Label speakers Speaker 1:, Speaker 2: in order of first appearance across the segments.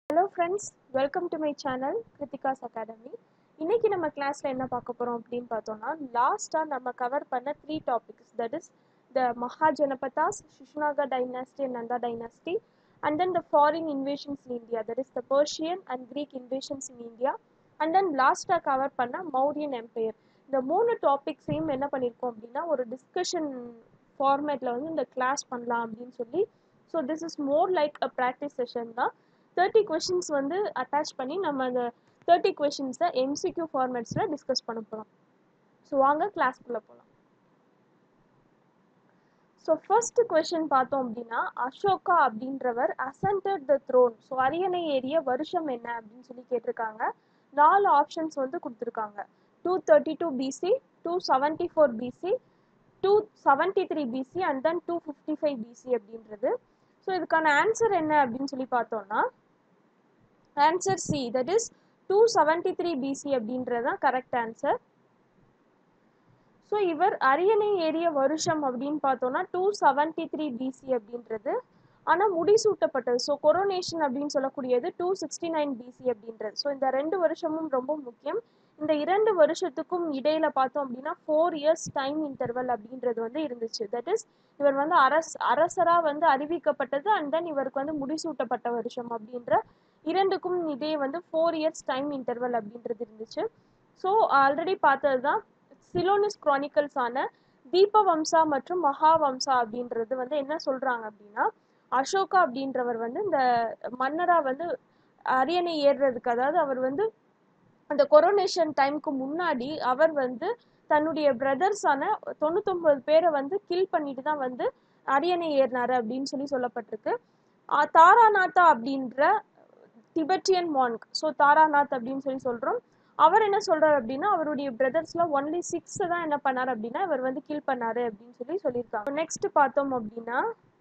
Speaker 1: hello friends welcome to my channel Krithika's academy இன்னைக்கு நம்ம கிளாஸில் என்ன பார்க்க போகிறோம் அப்படின்னு பார்த்தோம்னா லாஸ்ட்டாக நம்ம கவர் பண்ண three topics that is the Mahajanapadas Shishnaga dynasty and Nanda dynasty and then the foreign invasions in India that is the Persian and Greek invasions in India and then லாஸ்ட்டாக கவர் பண்ண மௌரியன் எம்பையர் இந்த மூணு டாபிக்ஸையும் என்ன பண்ணியிருக்கோம் அப்படின்னா ஒரு டிஸ்கஷன் ஃபார்மேட்டில் வந்து இந்த கிளாஸ் பண்ணலாம் அப்படின்னு சொல்லி so this is more like a practice session தான் தேர்ட்டி கொஷின்ஸ் வந்து அட்டாச் பண்ணி நம்ம அந்த தேர்ட்டி கொஷின்ஸை எம்சிக்யூ ஃபார்மேட்ஸில் டிஸ்கஸ் பண்ண போகிறோம் ஸோ வாங்க கிளாஸ்க்குள்ளே போகலாம் ஸோ ஃபர்ஸ்ட் கொஷின் பார்த்தோம் அப்படின்னா அசோகா அப்படின்றவர் அசன்டட் த த்ரோன் ஸோ அரியணை ஏறிய வருஷம் என்ன அப்படின்னு சொல்லி கேட்டிருக்காங்க நாலு ஆப்ஷன்ஸ் வந்து கொடுத்துருக்காங்க two thirty two BC two seventy four BC two seventy three BC and then two fifty five BC அப்படின்றது ஸோ இதுக்கான ஆன்சர் என்ன அப்படின்னு சொல்லி பார்த்தோம்னா answer C that is two seventy three BC அப்படின்றது தான் கரெக்ட் ஆன்சர் ஸோ இவர் அரியணை ஏறிய வருஷம் அப்படின்னு பார்த்தோம்னா டூ செவன்ட்டி த்ரீ பிசி அப்படின்றது ஆனால் முடிசூட்டப்பட்டது ஸோ கொரோனேஷன் அப்படின்னு சொல்லக்கூடியது டூ சிக்ஸ்டி நைன் பிசி அப்படின்றது ஸோ இந்த ரெண்டு வருஷமும் ரொம்ப முக்கியம் இந்த இரண்டு வருஷத்துக்கும் இடையில பார்த்தோம் அப்படின்னா ஃபோர் இயர்ஸ் டைம் இன்டர்வல் அப்படின்றது வந்து இருந்துச்சு தட் இஸ் இவர் வந்து அரஸ் அரசராக வந்து அறிவிக்கப்பட்டது அண்ட் தென் இவருக்கு வந்து முடிசூட்டப்பட்ட வருஷம் அப்படின்ற இரண்டுக்கும் இடையே வந்து ஃபோர் இயர்ஸ் டைம் இன்டர்வல் அப்படின்றது இருந்துச்சு ஸோ ஆல்ரெடி பார்த்தது தான் சிலோனிஸ் குரானிக்கல்ஸ் ஆன தீபவம்சா மற்றும் மகாவம்சா அப்படின்றது வந்து என்ன சொல்றாங்க அப்படின்னா அசோகா அப்படின்றவர் வந்து இந்த மன்னரா வந்து அரியணை ஏறுறதுக்கு அதாவது அவர் வந்து அந்த கொரோனேஷன் டைம்க்கு முன்னாடி அவர் வந்து தன்னுடைய பிரதர்ஸான தொண்ணூத்தொம்பது பேரை வந்து கில் பண்ணிட்டு தான் வந்து அரியணை ஏறினாரு அப்படின்னு சொல்லி சொல்லப்பட்டிருக்கு ஆஹ் தாராநாத்தா அப்படின்ற திபெட்டியன் மான்க் ஸோ தாராநாத் அப்படின்னு சொல்லி சொல்றோம் அவர் என்ன சொல்றாரு அப்படின்னா அவருடைய பிரதர்ஸ்ல ஒன்லி சிக்ஸ் தான் என்ன பண்ணாரு அப்படின்னா இவர் வந்து கில் பண்ணாரு அப்படின்னு சொல்லி சொல்லியிருக்காங்க நெக்ஸ்ட் பார்த்தோம் அப்படின்னா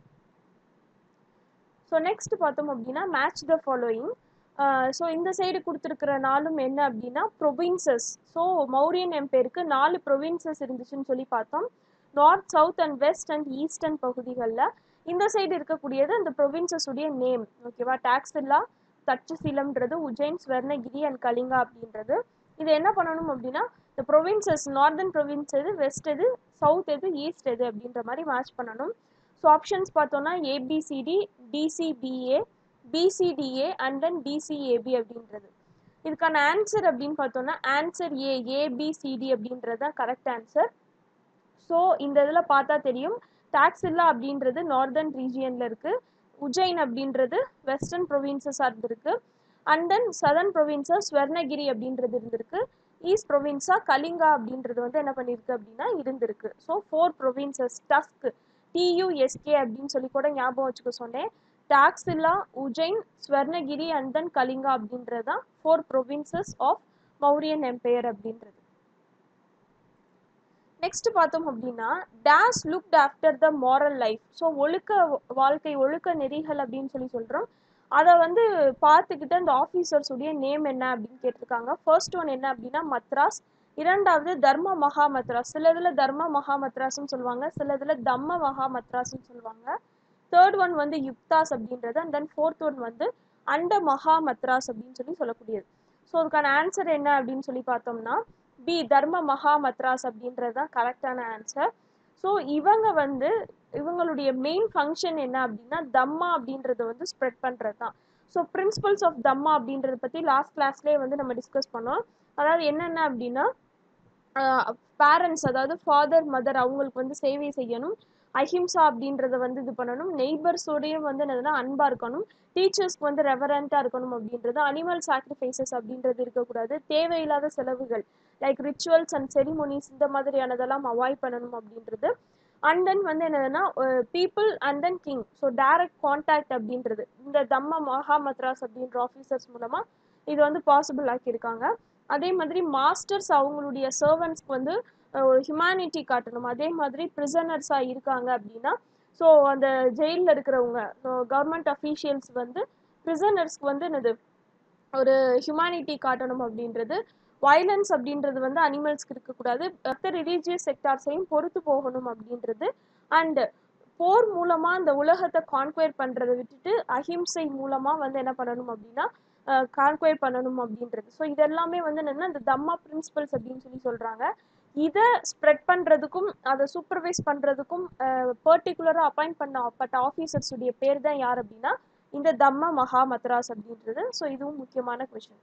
Speaker 1: ஸோ நெக்ஸ்ட் பார்த்தோம் அப்படின்னா மேட்ச் த ஃபாலோயிங் ஸோ இந்த சைடு கொடுத்துருக்கிற நாளும் என்ன அப்படின்னா ப்ரொவின்சஸ் ஸோ மௌரியன் எம்பேருக்கு நாலு ப்ரொவின்சஸ் இருந்துச்சுன்னு சொல்லி பார்த்தோம் north south and west and eastern பகுதிகளில் இந்த சைடு இருக்கக்கூடியது அந்த ப்ரொவின்சஸ் உடைய நேம் ஓகேவா டாக்ஸில்லா தட்சசீலம்ன்றது உஜ்ஜைன் ஸ்வர்ணகிரி அண்ட் கலிங்கா அப்படின்றது இது என்ன பண்ணணும் அப்படின்னா இந்த ப்ரொவின்சஸ் நார்தர்ன் ப்ரொவின்ஸ் எது வெஸ்ட் எது சவுத் எது ஈஸ்ட் எது அப்படின்ற மாதிரி மேட்ச் பண்ணணும் ஸோ ஆப்ஷன்ஸ் பார்த்தோம்னா A B C D D C B A B C D A and then D C A B அப்படின்றது இதுக்கான ஆன்சர் அப்படின்னு பார்த்தோம்னா ஆன்சர் ஏ ஏபிசிடி அப்படின்றது தான் கரெக்ட் ஆன்சர் ஸோ இந்த இதில் பார்த்தா தெரியும் டாக்ஸில்லா அப்படின்றது நார்தர்ன் ரீஜியனில் இருக்குது உஜ்ஜைன் அப்படின்றது வெஸ்டர்ன் ப்ரொவின்சஸாக இருந்திருக்கு அண்ட் தென் சதர்ன் ப்ரொவின்ஸாக ஸ்வர்ணகிரி அப்படின்றது இருந்திருக்கு ஈஸ்ட் ப்ரொவின்ஸாக கலிங்கா அப்படின்றது வந்து என்ன பண்ணியிருக்கு அப்படின்னா இருந்திருக்கு so four provinces tusk T U S K அப்படின்னு சொல்லி கூட ஞாபகம் வச்சுக்க சொன்னேன் டாக்ஸில்லா உஜ்ஜைன் ஸ்வர்ணகிரி அண்ட் தென் கலிங்கா அப்படின்றது தான் four provinces of Mauryan empire அப்படின்றது நெக்ஸ்ட் பார்த்தோம் அப்படின்னா days looked after the moral life so ஒழுக்க வாழ்க்கை ஒழுக்க நெறிகள் அப்படின்னு சொல்லி சொல்கிறோம் அதை வந்து பார்த்துக்கிட்டு அந்த ஆஃபீஸர்ஸ் உடைய நேம் என்ன அப்படின்னு கேட்டிருக்காங்க ஃபர்ஸ்ட் ஒன் என்ன அப்படின்னா மத்ராஸ் இரண்டாவது தர்ம மகா மத்ராஸ் சில இதில் தர்ம மகா மத்ராஸ்ன்னு சொல்லுவாங்க சில இதில் தம்ம மகா மத்ராஸ்ன்னு சொல்லுவாங்க தேர்ட் ஒன் வந்து யுக்தாஸ் அப்படின்றது அண்ட் தென் ஃபோர்த் ஒன் வந்து அண்ட மகா மத்ராஸ் அப்படின்னு சொல்லி சொல்லக்கூடியது ஸோ அதுக்கான ஆன்சர் என்ன அப்படின்னு சொல்லி பார்த்தோம்னா பி தர்ம மகா மத்ராஸ் அப்படின்றது தான் கரெக்டான ஆன்சர் ஸோ இவங்க வந்து இவங்களுடைய மெயின் ஃபங்க்ஷன் என்ன அப்படின்னா தம்மா அப்படின்றத வந்து ஸ்ப்ரெட் பண்ணுறது தான் ஸோ பிரின்சிபல்ஸ் ஆஃப் தம்மா அப்படின்றத பற்றி லாஸ்ட் கிளாஸ்லேயே வந்து நம்ம டிஸ்கஸ் பண்ணோம் அதாவது என்னென்ன அப்படின்னா பேரண்ட்ஸ் அதாவது ஃபாதர் மதர் அவங்களுக்கு வந்து சேவை செய்யணும் அஹிம்சா அப்படின்றத வந்து இது பண்ணணும் நெய்பர்ஸோடையும் வந்து என்னதுன்னா அன்பாக இருக்கணும் டீச்சர்ஸ்க்கு வந்து ரெவரண்ட்டாக இருக்கணும் அப்படின்றது அனிமல் சாக்ரிஃபைசஸ் அப்படின்றது இருக்கக்கூடாது தேவையில்லாத செலவுகள் லைக் ரிச்சுவல்ஸ் அண்ட் செரிமோனிஸ் இந்த மாதிரியானதெல்லாம் அவாய்ட் பண்ணணும் அப்படின்றது அண்ட் தென் வந்து என்னதுன்னா people and then king so direct contact அப்படின்றது இந்த தம்ம மகா மத்ராஸ் அப்படின்ற ஆஃபீஸர்ஸ் மூலமாக இது வந்து பாசிபிள் ஆக்கியிருக்காங்க அதே மாதிரி மாஸ்டர்ஸ் அவங்களுடைய சர்வன்ஸ்க்கு வந்து ஒரு ஹியூமனிட்டி காட்டணும் அதே மாதிரி ப்ரிசனர்ஸாக இருக்காங்க அப்படின்னா ஸோ அந்த ஜெயிலில் இருக்கிறவங்க கவர்மெண்ட் அஃபீஷியல்ஸ் வந்து ப்ரிசனர்ஸ்க்கு வந்து என்னது ஒரு ஹியூமனிட்டி காட்டணும் அப்படின்றது வயலன்ஸ் அப்படின்றது வந்து அனிமல்ஸ்க்கு இருக்கக்கூடாது மற்ற ரிலீஜியஸ் செக்டார்ஸையும் பொறுத்து போகணும் அப்படின்றது அண்ட் போர் மூலமா இந்த உலகத்தை கான்குவேர் பண்றதை விட்டுட்டு அஹிம்சை மூலமா வந்து என்ன பண்ணணும் அப்படின்னா கான்குவேர் பண்ணணும் அப்படின்றது ஸோ இதெல்லாமே வந்து என்னன்னா இந்த தம்மா பிரின்சிபல்ஸ் அப்படின்னு சொல்லி சொல்றாங்க இதை ஸ்ப்ரெட் பண்றதுக்கும் அதை சூப்பர்வைஸ் பண்றதுக்கும் பர்டிகுலராக அப்பாயிண்ட் பண்ணப்பட்ட ஆஃபீஸர்ஸ் உடைய பேர் தான் யார் அப்படின்னா இந்த தம்ம மகா மத்ராஸ் அப்படின்றது ஸோ இதுவும் முக்கியமான கொஷின்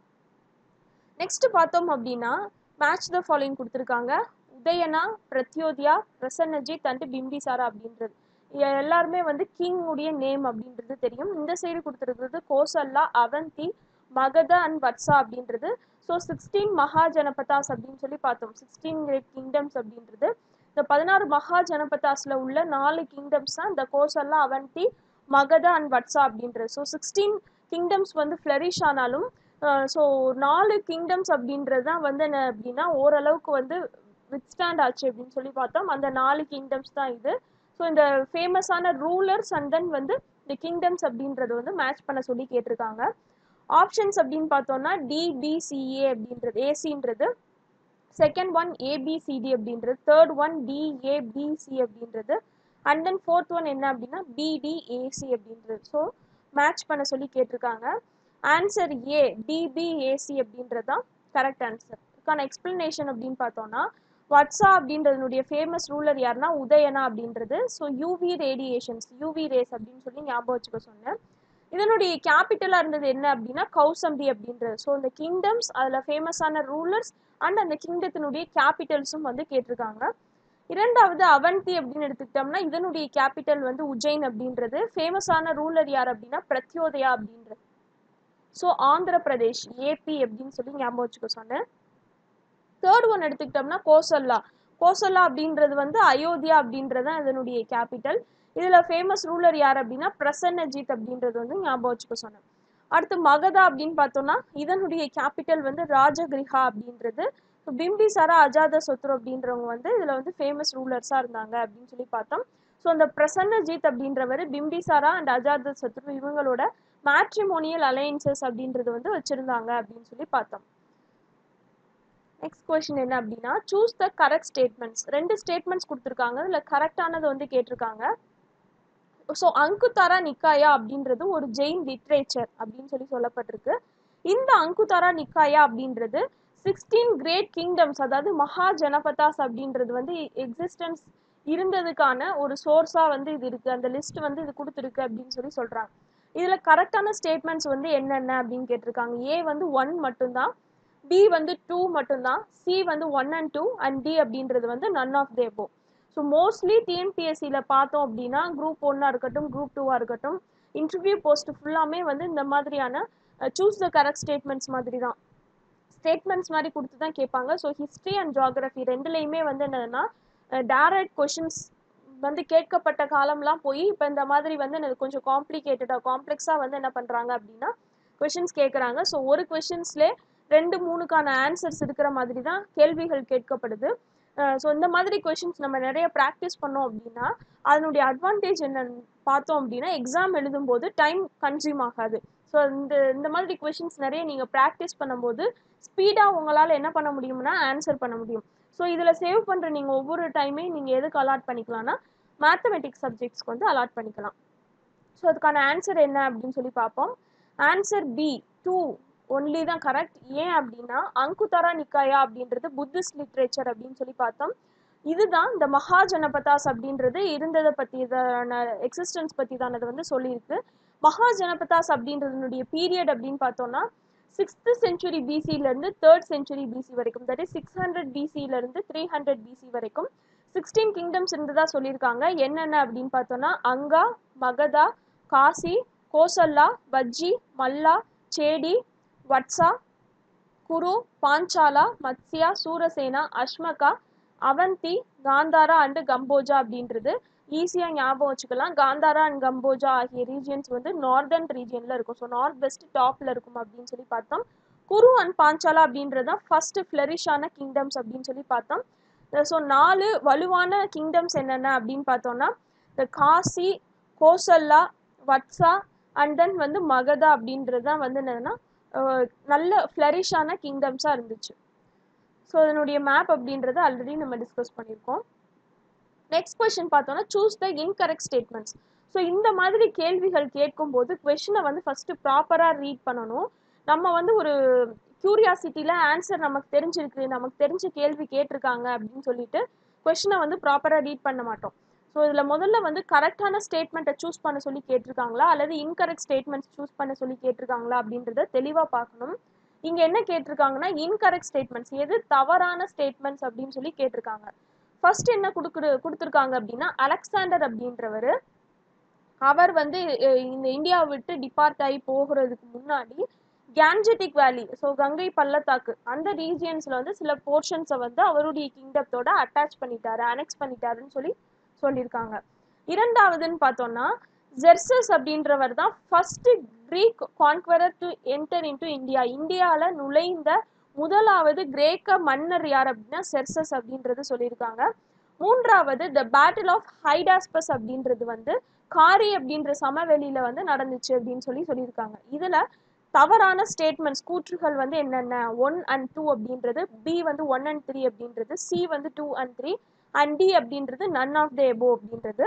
Speaker 1: நெக்ஸ்ட் பார்த்தோம் அப்படின்னா மேட்ச் த ஃபாலோயிங் கொடுத்துருக்காங்க உதயனா பிரத்யோதியா பிரசன்னஜித் அண்ட் பிம்பிசாரா அப்படின்றது எ- எல்லாருமே வந்து கிங் உடைய நேம் அப்படின்றது தெரியும் இந்த சைடு கொடுத்துருக்கிறது கோசல்லா அவந்தி மகத அண்ட் வட்சா அப்படின்றது ஸோ சிக்ஸ்டீன் மகா ஜனபதாஸ் அப்படின்னு சொல்லி பார்த்தோம் சிக்ஸ்டீன் கிரேட் கிங்டம்ஸ் அப்படின்றது இந்த பதினாறு மகா ஜனபதாஸ்ல உள்ள நாலு கிங்டம்ஸ் தான் இந்த கோசல்லா அவந்தி மகத அண்ட் வட்சா அப்படின்றது ஸோ சிக்ஸ்டீன் கிங்டம்ஸ் வந்து ஃப்ளரிஷ் ஆனாலும் ஸோ நாலு கிங்டம்ஸ் அப்படின்றது தான் வந்து என்ன அப்படின்னா ஓரளவுக்கு வந்து வித்ஸ்டாண்ட் ஆச்சு அப்படின்னு சொல்லி பார்த்தோம் அந்த நாலு கிங்டம்ஸ் தான் இது ஸோ இந்த ஃபேமஸான ரூலர்ஸ் அண்ட் தென் வந்து இந்த கிங்டம்ஸ் அப்படின்றது வந்து மேட்ச் பண்ண சொல்லி கேட்டிருக்காங்க ஆப்ஷன்ஸ் அப்படின்னு பார்த்தோம்னா டிபிசிஏ அப்படின்றது ஏசின்றது செகண்ட் ஒன் ஏபிசிடி அப்படின்றது தேர்ட் ஒன் டிஏபிசி அப்படின்றது அண்ட் தென் ஃபோர்த் ஒன் என்ன அப்படின்னா பிடிஏசி அப்படின்றது ஸோ மேட்ச் பண்ண சொல்லி கேட்டிருக்காங்க ஆன்சர் ஏ டிபிஏசி அப்படின்றது தான் கரெக்ட் ஆன்சர் இதுக்கான எக்ஸ்பிளனேஷன் அப்படின்னு பார்த்தோம்னா வட்ஸா அப்படின்றதுனுடைய ஃபேமஸ் ரூலர் யாருன்னா உதயனா அப்படின்றது so UV radiations UV rays அப்படின்னு சொல்லி ஞாபகம் வச்சுக்க சொன்னேன் இதனுடைய கேபிட்டலாக இருந்தது என்ன அப்படின்னா கௌசம்பி அப்படின்றது ஸோ இந்த கிங்டம்ஸ் அதில் ஃபேமஸான ரூலர்ஸ் அண்ட் அந்த கிங்டத்தினுடைய கேபிட்டல்ஸும் வந்து கேட்டிருக்காங்க இரண்டாவது அவந்தி அப்படின்னு எடுத்துக்கிட்டோம்னா இதனுடைய கேபிட்டல் வந்து உஜ்ஜைன் அப்படின்றது ஃபேமஸான ரூலர் யார் அப்படின்னா பிரத்யோதயா அப்படின்றது ஸோ ஆந்திர பிரதேஷ் ஏபி அப்படின்னு சொல்லி ஞாபகம் வச்சுக்க சொன்னேன் தேர்ட் ஒன் எடுத்துக்கிட்டோம்னா கோசல்லா கோசல்லா அப்படின்றது வந்து அயோத்தியா அப்படின்றது தான் இதனுடைய கேபிட்டல் இதுல ஃபேமஸ் ரூலர் யார் அப்படின்னா பிரசன்னஜித் அப்படின்றது வந்து ஞாபகம் வச்சுக்க சொன்னேன் அடுத்து மகதா அப்படின்னு பார்த்தோம்னா இதனுடைய கேபிட்டல் வந்து ராஜகிரிஹா அப்படின்றது பிம்பிசாரா அஜாத சொத்ரு அப்படின்றவங்க வந்து இதுல வந்து ஃபேமஸ் ரூலர்ஸா இருந்தாங்க அப்படின்னு சொல்லி பார்த்தோம் ஸோ அந்த பிரசன்னஜித் அப்படின்றவர் பிம்பிசாரா அண்ட் அஜாத சத்ரு இவங்களோட மேட்ரிமோனியல் அலையன்சஸ் அப்படின்றது வந்து வச்சிருந்தாங்க அப்படின்னு சொல்லி பார்த்தோம் நெக்ஸ்ட் கொஸ்டின் என்ன அப்படின்னா சூஸ் த கரெக்ட் ஸ்டேட்மெண்ட்ஸ் ரெண்டு ஸ்டேட்மெண்ட்ஸ் கொடுத்துருக்காங்க இதில் கரெக்டானது வந்து கேட்டிருக்காங்க ஸோ அங்குதாரா நிக்காயா அப்படின்றது ஒரு ஜெயின் லிட்ரேச்சர் அப்படின்னு சொல்லி சொல்லப்பட்டிருக்கு இந்த அங்குதாரா நிக்காயா அப்படின்றது சிக்ஸ்டீன் கிரேட் கிங்டம்ஸ் அதாவது மகா ஜனபதாஸ் அப்படின்றது வந்து எக்ஸிஸ்டன்ஸ் இருந்ததுக்கான ஒரு சோர்ஸாக வந்து இது இருக்கு அந்த லிஸ்ட் வந்து இது கொடுத்துருக்கு அப்படின்னு சொல்லி சொல்றாங்க இதுல கரெக்டான ஸ்டேட்மெண்ட்ஸ் வந்து என்னென்ன அப்படின்னு கேட்டிருக்காங்க ஏ வந்து ஒன் மட்டும்தான் பி வந்து டூ மட்டும்தான் சி வந்து one and two and D அப்படின்றது வந்து நன் ஆஃப் தே போ ஸோ மோஸ்ட்லி டிஎன்பிஎஸ்சியில் பார்த்தோம் அப்படின்னா குரூப் ஒன்னாக இருக்கட்டும் குரூப் டூவாக இருக்கட்டும் இன்டர்வியூ போஸ்ட் ஃபுல்லாமே வந்து இந்த மாதிரியான சூஸ் த கரெக்ட் ஸ்டேட்மெண்ட்ஸ் மாதிரி தான் ஸ்டேட்மெண்ட்ஸ் மாதிரி கொடுத்து தான் கேட்பாங்க ஸோ ஹிஸ்ட்ரி அண்ட் ஜியாகிரஃபி ரெண்டுலேயுமே வந்து என்னதுன்னா டேரக்ட் கொஷின்ஸ் வந்து கேட்கப்பட்ட காலம்லாம் போய் இப்போ இந்த மாதிரி வந்து எனக்கு கொஞ்சம் காம்ப்ளிகேட்டடாக காம்ப்ளெக்ஸாக வந்து என்ன பண்ணுறாங்க அப்படின்னா கொஷின்ஸ் கேட்குறாங்க ஸோ ஒரு கொஷின்ஸ்லே ரெண்டு மூணுக்கான ஆன்சர்ஸ் இருக்கிற மாதிரி தான் கேள்விகள் கேட்கப்படுது ஸோ இந்த மாதிரி கொஷின்ஸ் நம்ம நிறைய ப்ராக்டிஸ் பண்ணோம் அப்படின்னா அதனுடைய அட்வான்டேஜ் என்னன்னு பார்த்தோம் அப்படின்னா எக்ஸாம் எழுதும்போது டைம் கன்சியூம் ஆகாது ஸோ இந்த இந்த மாதிரி கொஷின்ஸ் நிறைய நீங்கள் ப்ராக்டிஸ் பண்ணும்போது ஸ்பீடாக உங்களால் என்ன பண்ண முடியும்னா ஆன்சர் பண்ண முடியும் ஸோ இதில் சேவ் பண்ணுற நீங்கள் ஒவ்வொரு டைமே நீங்கள் எதுக்கு அலாட் பண்ணிக்கலாம்னா மேத்தமெட்டிக்ஸ் சப்ஜெக்ட்ஸ்க்கு வந்து அலாட் பண்ணிக்கலாம் ஸோ அதுக்கான ஆன்சர் என்ன அப்படின்னு சொல்லி பார்ப்போம் ஆன்சர் பி டூ ஒன்லி தான் கரெக்ட் ஏன் அப்படின்னா அங்குதரா நிக்காயா அப்படின்றது புத்திஸ்ட் லிட்ரேச்சர் அப்படின்னு சொல்லி பார்த்தோம் இதுதான் இந்த மகா ஜனபதாஸ் அப்படின்றது இருந்ததை பற்றிதான எக்ஸிஸ்டன்ஸ் பற்றி தானது வந்து சொல்லியிருக்கு மகா ஜனபதாஸ் அப்படின்றதுனுடைய பீரியட் அப்படின்னு பார்த்தோம்னா சிக்ஸ்த் செஞ்சுரி பிசியிலேருந்து தேர்ட் செஞ்சுரி பிசி வரைக்கும் தட் இஸ் சிக்ஸ் ஹண்ட்ரட் பிசியிலேருந்து த்ரீ ஹண்ட்ரட் பிசி வரைக்கும் சிக்ஸ்டீன் கிங்டம்ஸ் இருந்ததா சொல்லியிருக்காங்க என்னென்ன அப்படின்னு பார்த்தோம்னா அங்கா மகதா காசி கோசல்லா வஜ்ஜி மல்லா சேடி வட்சா குரு பாஞ்சாலா மத்ஸ்யா சூரசேனா அஷ்மகா அவந்தி காந்தாரா அண்டு கம்போஜா அப்படின்றது ஈஸியாக ஞாபகம் வச்சுக்கலாம் காந்தாரா அண்ட் கம்போஜா ஆகிய ரீஜியன்ஸ் வந்து நார்தர்ன் ரீஜியனில் இருக்கும் ஸோ நார்த் வெஸ்ட் டாப்பில் இருக்கும் அப்படின்னு சொல்லி பார்த்தோம் குரு அண்ட் பாஞ்சாலா அப்படின்றது தான் ஃபர்ஸ்ட் ஃப்ளரிஷான கிங்டம்ஸ் அப்படின்னு சொல்லி பார்த்தோம் ஸோ நாலு வலுவான கிங்டம்ஸ் என்னென்ன அப்படின்னு பார்த்தோம்னா இந்த காசி கோசல்லா வட்சா அண்ட் தென் வந்து மகதா அப்படின்றது தான் வந்து என்னதுன்னா நல்ல ஃப்ளரிஷான கிங்டம்ஸாக இருந்துச்சு ஸோ அதனுடைய மேப் அப்படின்றத ஆல்ரெடி நம்ம டிஸ்கஸ் பண்ணியிருக்கோம் நெக்ஸ்ட் கொஸ்டின் பார்த்தோம்னா choose the incorrect statements so இந்த மாதிரி கேள்விகள் கேட்கும்போது கொஷினை வந்து ஃபஸ்ட்டு ப்ராப்பராக ரீட் பண்ணணும் நம்ம வந்து ஒரு க்யூரியாசிட்டியில் ஆன்சர் நமக்கு தெரிஞ்சிருக்கு நமக்கு தெரிஞ்ச கேள்வி கேட்டிருக்காங்க அப்படின்னு சொல்லிட்டு கொஷினை வந்து ப்ராப்பராக ரீட் பண்ண மாட்டோம் ஸோ இதில் முதல்ல வந்து கரெக்டான ஸ்டேட்மெண்ட்டை சூஸ் பண்ண சொல்லி கேட்டிருக்காங்களா அல்லது இன்கரெக்ட் ஸ்டேட்மெண்ட்ஸ் சூஸ் பண்ண சொல்லி கேட்டிருக்காங்களா அப்படின்றத தெளிவாக பார்க்கணும் இங்கே என்ன கேட்டிருக்காங்கன்னா இன்கரெக்ட் ஸ்டேட்மெண்ட்ஸ் எது தவறான ஸ்டேட்மெண்ட்ஸ் அப்படின்னு சொல்லி கேட்டிருக்காங்க ஃபர்ஸ்ட் என்ன கொடுக்குற கொடுத்துருக்காங்க அப்படின்னா அலெக்சாண்டர் அப்படின்றவர் அவர் வந்து அஹ், இந்த இந்தியாவை விட்டு டிபார்ட் ஆகி போகிறதுக்கு முன்னாடி கேன்ஜெட்டிக் வேலி ஸோ கங்கை பள்ளத்தாக்கு அந்த ரீஜியன்ஸில் வந்து சில போர்ஷன்ஸை வந்து அவருடைய கிங்டத்தோட அட்டாச் பண்ணிட்டாரு அனெக்ஸ் பண்ணிட்டாருன்னு சொல்லி சொல்லியிருக்காங்க இரண்டாவதுன்னு பார்த்தோம்னா ஜெர்சஸ் அப்படின்றவர் தான் first Greek conqueror to enter into India இந்தியாவில் நுழைந்த முதலாவது கிரேக்க மன்னர் யார் அப்படின்னா செர்சஸ் அப்படின்றது சொல்லியிருக்காங்க மூன்றாவது த பேட்டில் ஆஃப் ஹைடாஸ்பஸ் அப்படின்றது வந்து காரி அப்படின்ற சமவெளியில வந்து நடந்துச்சு அப்படின்னு சொல்லி சொல்லியிருக்காங்க இதுல தவறான ஸ்டேட்மெண்ட்ஸ் கூற்றுகள் வந்து என்னென்ன ஒன் அண்ட் டூ அப்படின்றது பி வந்து ஒன் அண்ட் த்ரீ அப்படின்றது சி வந்து two and three and D அப்படின்றது நன் ஆஃப் த எபோ அப்படின்றது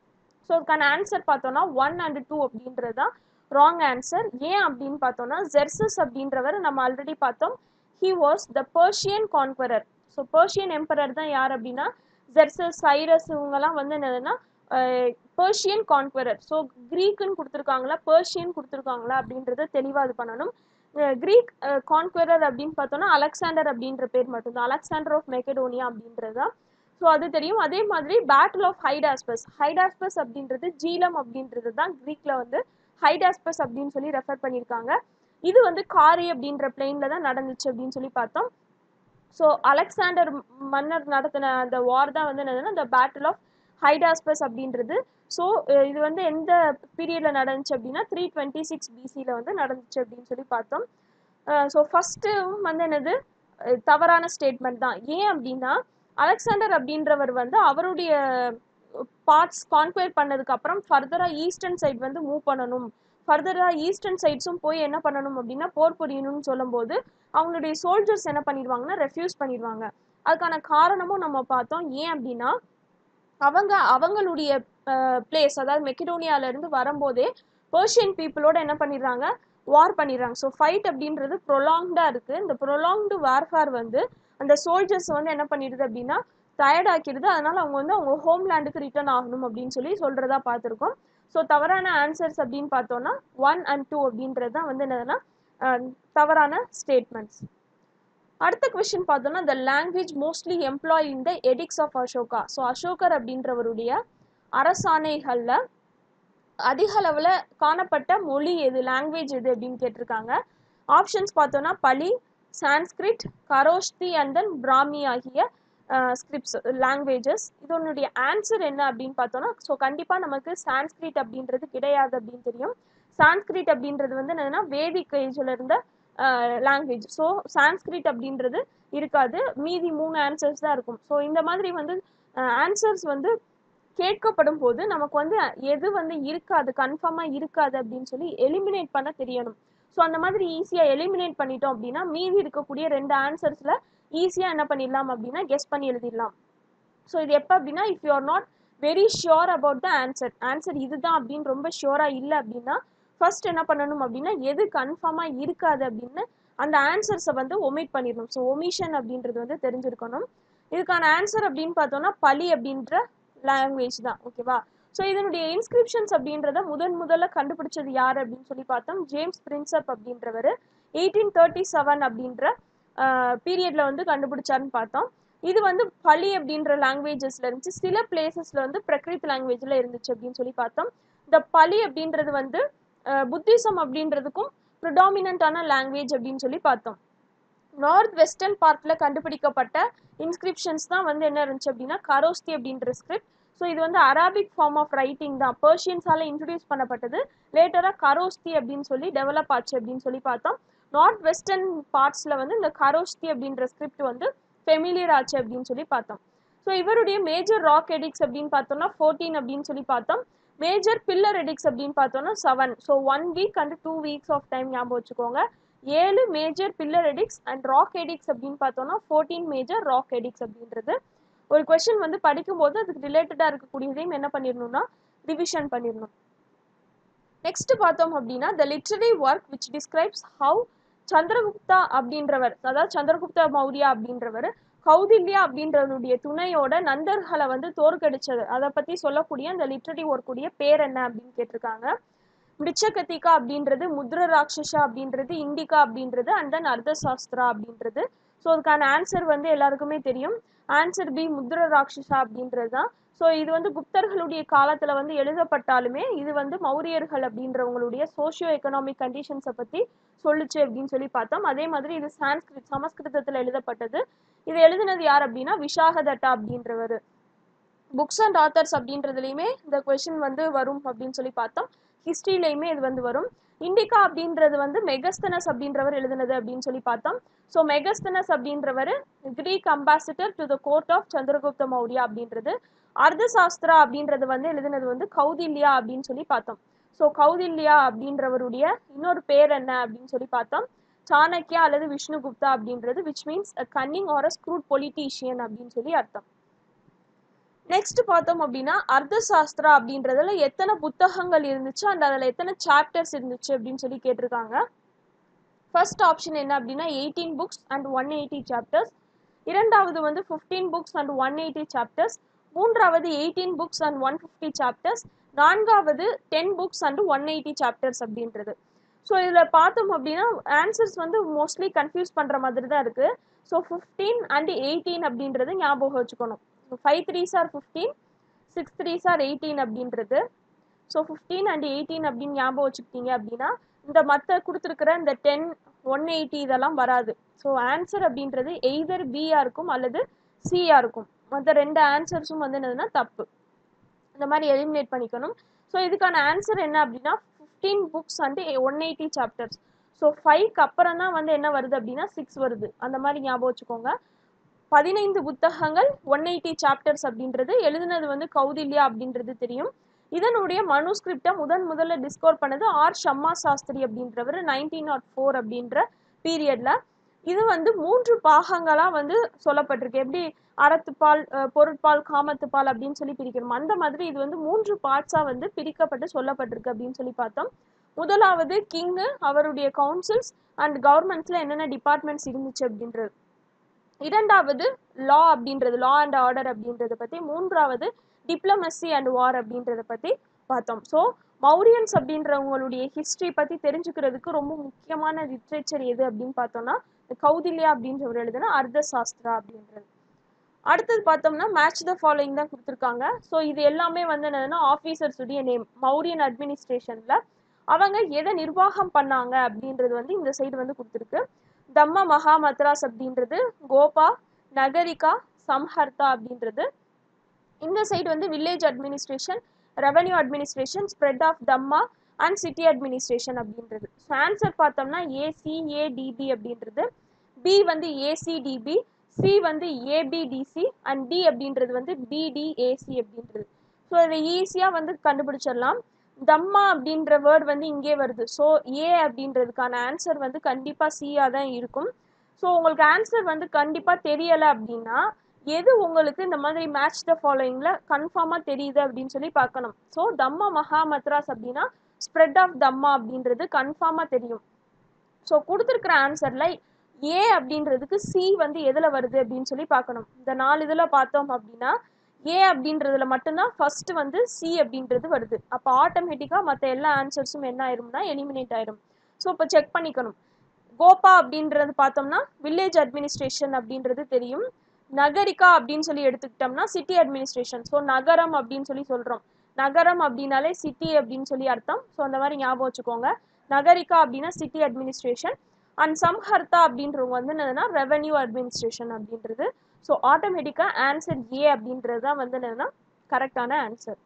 Speaker 1: ஸோ அதுக்கான ஆன்சர் பார்த்தோம்னா ஒன் அண்ட் டூ அப்படின்றது தான் ராங் ஆன்சர் ஏன் அப்படின்னு பார்த்தோம்னா ஜெர்சஸ் அப்படின்றவர் நம்ம ஆல்ரெடி பார்த்தோம் he was the Persian conqueror so Persian emperor தான் யார் அப்படின்னா ஜெர்சஸ் சைரஸ் இவங்கெல்லாம் வந்து என்னதுன்னா பர்ஷியன் கான்குவரர் ஸோ க்ரீக்குன்னு கொடுத்துருக்காங்களா பர்ஷியன் கொடுத்துருக்காங்களா அப்படின்றத தெளிவாக இது பண்ணணும் க்ரீக் கான்குவரர் அப்படின்னு பார்த்தோம்னா அலெக்சாண்டர் அப்படின்ற பேர் மட்டும்தான் அலெக்சாண்டர் ஆஃப் மெக்கடோனியா அப்படின்றது தான் ஸோ அது தெரியும் அதே மாதிரி பேட்டில் ஆஃப் ஹைடாஸ்பஸ் ஹைடாஸ்பஸ் அப்படின்றது ஜீலம் அப்படின்றது தான் க்ரீக்ல வந்து ஹைடாஸ்பஸ் அப்படின்னு சொல்லி ரெஃபர் பண்ணியிருக்காங்க இது வந்து காரி அப்படின்ற பிளெயின்ல தான் நடந்துச்சு அப்படின்னு சொல்லி பார்த்தோம் ஸோ அலெக்சாண்டர் மன்னர் நடத்தின அந்த வார் தான் வந்து என்னதுன்னா இந்த பேட்டில் ஆஃப் ஹைடாஸ்பஸ் அப்படின்றது ஸோ இது வந்து எந்த பீரியடில் நடந்துச்சு அப்படின்னா த்ரீ டுவெண்ட்டி சிக்ஸ் பிசியில் வந்து நடந்துச்சு அப்படின்னு சொல்லி பார்த்தோம் ஸோ ஃபஸ்ட்டு வந்து என்னது அஹ் தவறான ஸ்டேட்மெண்ட் தான் ஏன் அப்படின்னா அலெக்சாண்டர் அப்படின்றவர் வந்து அவருடைய பார்ட்ஸ் கான்குவேர் பண்ணதுக்கு அப்புறம் ஃபர்தராக ஈஸ்டர்ன் சைடு வந்து மூவ் பண்ணணும் ஃபர்தராக ஈஸ்டர்ன் சைட்ஸும் போய் என்ன பண்ணணும் அப்படின்னா போர் புரியணும்னு சொல்லும்போது அவங்களுடைய சோல்ஜர்ஸ் என்ன பண்ணிடுவாங்கன்னா ரெஃப்யூஸ் பண்ணிடுவாங்க அதுக்கான காரணமும் நம்ம பார்த்தோம் ஏன் அப்படின்னா அவங்க அவங்களுடைய பிளேஸ் அதாவது மெக்கடோனியால இருந்து வரும்போதே பர்ஷியன் பீப்புளோட என்ன பண்ணிடுறாங்க வார் பண்ணிடுறாங்க ஸோ ஃபைட் அப்படின்றது ப்ரொலாங்டாக இருக்குது இந்த ப்ரொலாங்டு வார்ஃபேர் வந்து அந்த சோல்ஜர்ஸ் வந்து என்ன பண்ணிடுது அப்படின்னா டயர்ட் ஆக்கிடுது அதனால அவங்க வந்து அவங்க ஹோம்லேண்டுக்கு ரிட்டர்ன் ஆகணும் அப்படின்னு சொல்லி சொல்றதா பார்த்துருக்கோம் ஸோ தவறான ஆன்சர்ஸ் அப்படின்னு பார்த்தோம்னா ஒன் அண்ட் டூ அப்படின்றது தான் வந்து என்னதுன்னா அஹ், தவறான ஸ்டேட்மெண்ட்ஸ் அடுத்த கொஸ்டின் பார்த்தோம்னா the language mostly employ in the edicts of Ashoka so அசோகர் அப்படின்றவருடைய அரசாணைகளில் அதிக அளவில் காணப்பட்ட மொழி எது லாங்குவேஜ் எது அப்படின்னு கேட்டிருக்காங்க ஆப்ஷன்ஸ் பார்த்தோம்னா பலி சான்ஸ்கிரிட் கரோஷ்தி அண்ட் தென் பிராமி ஆகிய ஸ்கிரிப்ட்ஸ் லாங்குவேஜஸ் இதனுடைய ஆன்சர் என்ன அப்படின்னு பார்த்தோம்னா ஸோ கண்டிப்பாக நமக்கு சான்ஸ்கிரிட் அப்படின்றது கிடையாது அப்படின்னு தெரியும் சான்ஸ்கிரிட் அப்படின்றது வந்து என்னதுன்னா வேதிக் ஏஜில் இருந்த லாங்குவேஜ் ஸோ சான்ஸ்கிரிட் அப்படின்றது இருக்காது மீதி மூணு ஆன்சர்ஸ் தான் இருக்கும் ஸோ இந்த மாதிரி வந்து ஆன்சர்ஸ் வந்து கேட்கப்படும் போது நமக்கு வந்து எது வந்து இருக்காது கன்ஃபார்மாக இருக்காது அப்படின்னு சொல்லி எலிமினேட் பண்ண தெரியணும் ஸோ அந்த மாதிரி ஈஸியாக எலிமினேட் பண்ணிட்டோம் அப்படின்னா மீதி இருக்கக்கூடிய ரெண்டு ஆன்சர்ஸில் ஈஸியாக என்ன பண்ணிடலாம் அப்படின்னா கெஸ் பண்ணி எழுதிடலாம் ஸோ இது எப்போ அப்படின்னா if you are not very sure about the answer answer இதுதான் அப்படின்னு ரொம்ப ஷியோராக இல்லை அப்படின்னா ஃபர்ஸ்ட் என்ன பண்ணணும் அப்படின்னா எது கன்ஃபார்மாக இருக்காது அப்படின்னு அந்த ஆன்சர்ஸை வந்து ஒமிட் பண்ணிடணும் ஸோ ஒமிஷன் அப்படின்றது வந்து தெரிஞ்சிருக்கணும் இதுக்கான ஆன்சர் அப்படின்னு பார்த்தோம்னா பலி அப்படின்ற லாங்குவேஜ் தான் ஓகேவா ஸோ இதனுடைய இன்ஸ்கிரிப்ஷன்ஸ் அப்படின்றத முதன் முதல்ல கண்டுபிடிச்சது யார் அப்படின்னு சொல்லி பார்த்தோம் ஜேம்ஸ் பிரின்சப் அப்படின்றவர் எயிட்டீன் தேர்ட்டி செவன் அப்படின்ற பீரியட்ல வந்து கண்டுபிடிச்சாருன்னு பார்த்தோம் இது வந்து பலி அப்படின்ற லாங்குவேஜஸ்ல இருந்துச்சு சில பிளேசஸ்ல வந்து பிரகிருத் லாங்குவேஜ்ல இருந்துச்சு அப்படின்னு சொல்லி பார்த்தோம் இந்த பலி அப்படின்றது வந்து புத்திசம் அப்படின்றதுக்கும் ப்ரிடாமினண்டான லாங்குவேஜ் அப்படின்னு சொல்லி பார்த்தோம் நார்த் வெஸ்டர்ன் பார்ட்டில் கண்டுபிடிக்கப்பட்ட இன்ஸ்கிரிப்ஷன்ஸ் தான் வந்து என்ன இருந்துச்சு அப்படின்னா கரோஸ்தி அப்படின்ற ஸ்கிரிப்ட் ஸோ இது வந்து அரபிக் ஃபார்ம் ஆஃப் ரைட்டிங் தான் பர்ஷியன்ஸால இன்ட்ரடியூஸ் பண்ணப்பட்டது லேட்டராக கரோஸ்தி அப்படின்னு சொல்லி டெவலப் ஆச்சு அப்படின்னு சொல்லி பார்த்தோம் நார்த் வெஸ்டர்ன் பார்ட்ஸில் வந்து இந்த கரோஸ்தி அப்படின்ற ஸ்கிரிப்ட் வந்து ஃபெமிலியர் ஆச்சு அப்படின்னு சொல்லி பார்த்தோம் ஸோ இவருடைய மேஜர் ராக் எடிக்ஸ் அப்படின்னு பார்த்தோம்னா ஃபோர்டீன் அப்படின்னு சொல்லி பார்த்தோம் மேஜர் பில்லர் எடிக்ஸ் அப்படின்னு பார்த்தோம்னா seven so one week and two weeks of time ஞாபகம் வச்சுக்கோங்க ஏழு major pillar edicts and rock edicts அப்படின்னு பார்த்தோம்னா ஃபோர்டீன் மேஜர் ராக் எடிக்ஸ் அப்படின்றது ஒரு கொஷின் வந்து படிக்கும்போது அதுக்கு ரிலேட்டடாக இருக்கக்கூடியதையும் என்ன பண்ணிடணும்னா ரிவிஷன் பண்ணிடணும் நெக்ஸ்ட் பார்த்தோம் அப்படின்னா the literary work which describes how Chandragupta அப்படின்றவர் அதாவது சந்திரகுப்த மௌரியா அப்படின்றவர் கௌதில்யா அப்படின்றவருடைய துணையோட நந்தர்களை வந்து தோற்கடிச்சது அதை பத்தி சொல்லக்கூடிய அந்த லிட்ரரி ஒர்க்குடைய பேர் என்ன அப்படின்னு கேட்டிருக்காங்க மிச்சகத்திகா அப்படின்றது முத்ர ராட்சசா அப்படின்றது இண்டிகா அப்படின்றது அண்ட் தென் அர்த்தசாஸ்திரா அப்படின்றது ஸோ அதுக்கான ஆன்சர் வந்து எல்லாருக்குமே தெரியும் ஆன்சர் பி முத்ர ராட்சசா அப்படின்றது தான் ஸோ இது வந்து குப்தர்களுடைய காலத்துல வந்து எழுதப்பட்டாலுமே இது வந்து மௌரியர்கள் அப்படின்றவங்களுடைய சோஷியோ எக்கனாமிக் கண்டிஷன்ஸை பத்தி சொல்லுச்சு அப்படின்னு சொல்லி பார்த்தோம் அதே மாதிரி இது சான்ஸ்கிரிட் சமஸ்கிருதத்துல எழுதப்பட்டது இது எழுதினது யார் அப்படின்னா விஷாகதட்டா அப்படின்றவர் புக்ஸ் அண்ட் ஆத்தர்ஸ் அப்படின்றதுலையுமே இந்த கொஷின் வந்து வரும் அப்படின்னு சொல்லி பார்த்தோம் ஹிஸ்ட்ரியிலையுமே இது வந்து வரும் இண்டிகா அப்படின்றது வந்து மெகஸ்தனஸ் அப்படின்றவர் எழுதினது அப்படின்னு சொல்லி பார்த்தோம் ஸோ மெகஸ்தனஸ் அப்படின்றவர் Greek ambassador to the court of Chandragupta Maurya அப்படின்றது அர்த்தசாஸ்திரா அப்படின்றது வந்து எழுதினது வந்து கௌதில்யா அப்படின்னு சொல்லி பார்த்தோம் ஸோ கௌதில்யா அப்படின்றவருடைய இன்னொரு பேர் என்ன அப்படின்னு சொல்லி பார்த்தோம் சாணக்கியா அல்லது விஷ்ணுகுப்தா அப்படின்றது which means a cunning or a shrewd politician அப்படின்னு சொல்லி அர்த்தம் நெக்ஸ்ட் பார்த்தோம் அப்படின்னா அர்த்தசாஸ்திரா அப்படின்றதுல எத்தனை புத்தகங்கள் இருந்துச்சு அண்ட் அதில் எத்தனை சாப்டர்ஸ் இருந்துச்சு அப்படின்னு சொல்லி கேட்டிருக்காங்க ஃபர்ஸ்ட் ஆப்ஷன் என்ன அப்படின்னா eighteen books and one eighty chapters இரண்டாவது வந்து fifteen books and one eighty chapters மூன்றாவது eighteen books and one fifty chapters நான்காவது ten books and one eighty chapters அப்படின்றது ஸோ இதில் பார்த்தோம் அப்படின்னா ஆன்சர்ஸ் வந்து மோஸ்ட்லி கன்ஃபியூஸ் பண்ணுற மாதிரி தான் இருக்குது ஸோ ஃபிஃப்டீன் அண்ட் எயிட்டீன் அப்படின்றது ஞாபகம் வச்சுக்கணும் five three are fifteen six three are eighteen அப்படின்றது ஸோ ஃபிஃப்டீன் அண்ட் எயிட்டீன் அப்படின்னு ஞாபகம் வச்சுக்கிட்டீங்க அப்படின்னா இந்த மற்ற கொடுத்துருக்கிற இந்த டென் ஒன் எயிட்டி இதெல்லாம் வராது ஸோ ஆன்சர் அப்படின்றது எய்தர் பியாக இருக்கும் அல்லது சியாக இருக்கும் மற்ற ரெண்டு ஆன்சர்ஸும் வந்து என்னதுன்னா தப்பு இந்த மாதிரி எலிமினேட் பண்ணிக்கணும் ஸோ இதுக்கான ஆன்சர் என்ன அப்படின்னா fifteen books and one eighty chapters so ஃபைவ்க்கு அப்புறம் தான் வந்து என்ன வருது அப்படின்னா சிக்ஸ் வருது அந்த மாதிரி ஞாபகம் வச்சுக்கோங்க பதினைந்து புத்தகங்கள் ஒன் எயிட்டி சாப்டர்ஸ் அப்படின்றது எழுதுனது வந்து கௌதில்யா அப்படின்றது தெரியும் இதனுடைய மனுஸ்கிரிப்டை முதன் முதல்ல டிஸ்கவர் பண்ணது ஆர் ஷம்மா சாஸ்திரி அப்படின்றவர் நைன்டீன் நாட் ஃபோர் அப்படின்ற பீரியட்ல இது வந்து மூன்று பாகங்களாக வந்து சொல்லப்பட்டிருக்கு எப்படி அறத்துப்பால் பொருட்பால் காமத்துப்பால் அப்படின்னு சொல்லி பிரிக்கணும் அந்த மாதிரி இது வந்து மூன்று பார்ட்ஸாக வந்து பிரிக்கப்பட்டு சொல்லப்பட்டிருக்கு அப்படின்னு சொல்லி பார்த்தோம் முதலாவது கிங்கு அவருடைய கவுன்சில்ஸ் அண்ட் கவர்மெண்ட்ஸில் என்னென்ன டிபார்ட்மெண்ட்ஸ் இருந்துச்சு அப்படின்றது இரண்டாவது லா அப்படின்றது லா அண்ட் ஆர்டர் அப்படின்றத பற்றி மூன்றாவது டிப்ளமசி அண்ட் வார் அப்படின்றத பற்றி பார்த்தோம் ஸோ மௌரியன்ஸ் அப்படின்றவங்களுடைய ஹிஸ்ட்ரி பற்றி தெரிஞ்சுக்கிறதுக்கு ரொம்ப முக்கியமான லிட்ரேச்சர் எது அப்படின்னு பார்த்தோம்னா கௌதில்யா அப்படின்றவர் எழுதுனா அர்த்த சாஸ்திரா அப்படின்றது அடுத்தது பார்த்தோம்னா மேட்ச் த ஃபாலோயிங் தான் கொடுத்துருக்காங்க ஸோ இது எல்லாமே வந்து என்னதுன்னா ஆஃபீஸர்ஸ் உடைய நேம் மௌரியன் அட்மினிஸ்ட்ரேஷனில் அவங்க எதை நிர்வாகம் பண்ணாங்க அப்படின்றது வந்து இந்த சைடு வந்து கொடுத்துருக்கு தம்ம மகா மத்ராஸ் அப்படின்றது கோபா நகரிகா சம்ஹர்த்தா அப்படின்றது இந்த சைடு வந்து village administration revenue administration spread of dhamma and city administration அப்படின்றது ஸோ ஆன்சர் பார்த்தோம்னா ஏசிஏடிபி அப்படின்றது பி வந்து ஏசிடிபி சி வந்து ஏபிடிசி அண்ட் டி அப்படின்றது வந்து பிடிஏசி அப்படின்றது ஸோ இதை ஈஸியாக வந்து கண்டுபிடிச்சிடலாம் தம்மா அப்படின்ற வேர்ட் வந்து இங்கே வருது ஸோ ஏ அப்படின்றதுக்கான ஆன்சர் வந்து கண்டிப்பாக சியாக தான் இருக்கும் ஸோ உங்களுக்கு ஆன்சர் வந்து கண்டிப்பாக தெரியலை அப்படின்னா எது உங்களுக்கு இந்த மாதிரி மேட்ச் த ஃபாலோயிங்கில் கன்ஃபார்மாக தெரியுது அப்படின்னு சொல்லி பார்க்கணும் ஸோ தம்மா மகா மத்ராஸ் அப்படின்னா ஸ்ப்ரெட் ஆஃப் தம்மா அப்படின்றது கன்ஃபார்மாக தெரியும் ஸோ கொடுத்துருக்குற ஆன்சரில் ஏ அப்படின்றதுக்கு சி வந்து எதில் வருது அப்படின்னு சொல்லி பார்க்கணும் இந்த நாலு இதில் பார்த்தோம் அப்படின்னா ஏ அப்படின்றதுல மட்டும்தான் ஃபர்ஸ்ட் வந்து சி அப்படின்றது வருது அப்போ ஆட்டோமேட்டிக்காக மற்ற எல்லா ஆன்சர்ஸும் என்ன ஆயிரும்னா எலிமினேட் ஆயிரும் ஸோ இப்போ செக் பண்ணிக்கணும் கோபா அப்படின்றது பார்த்தோம்னா வில்லேஜ் அட்மினிஸ்ட்ரேஷன் அப்படின்றது தெரியும் நகரிகா அப்படின்னு சொல்லி எடுத்துக்கிட்டோம்னா சிட்டி அட்மினிஸ்ட்ரேஷன் ஸோ நகரம் அப்படின்னு சொல்லி சொல்கிறோம் நகரம் அப்படின்னாலே சிட்டி அப்படின்னு சொல்லி அர்த்தம் ஸோ அந்த மாதிரி ஞாபகம் வச்சுக்கோங்க நகரிகா அப்படின்னா சிட்டி அட்மினிஸ்ட்ரேஷன் அண்ட் சம்ஹர்த்தா அப்படின்றவங்க வந்து என்னதுன்னா ரெவன்யூ அட்மினிஸ்ட்ரேஷன் அப்படின்றது ஸோ ஆட்டோமேட்டிக்காக ஆன்சர் ஏ அப்படின்றது தான் வந்து என்னதுன்னா கரெக்டான ஆன்சர்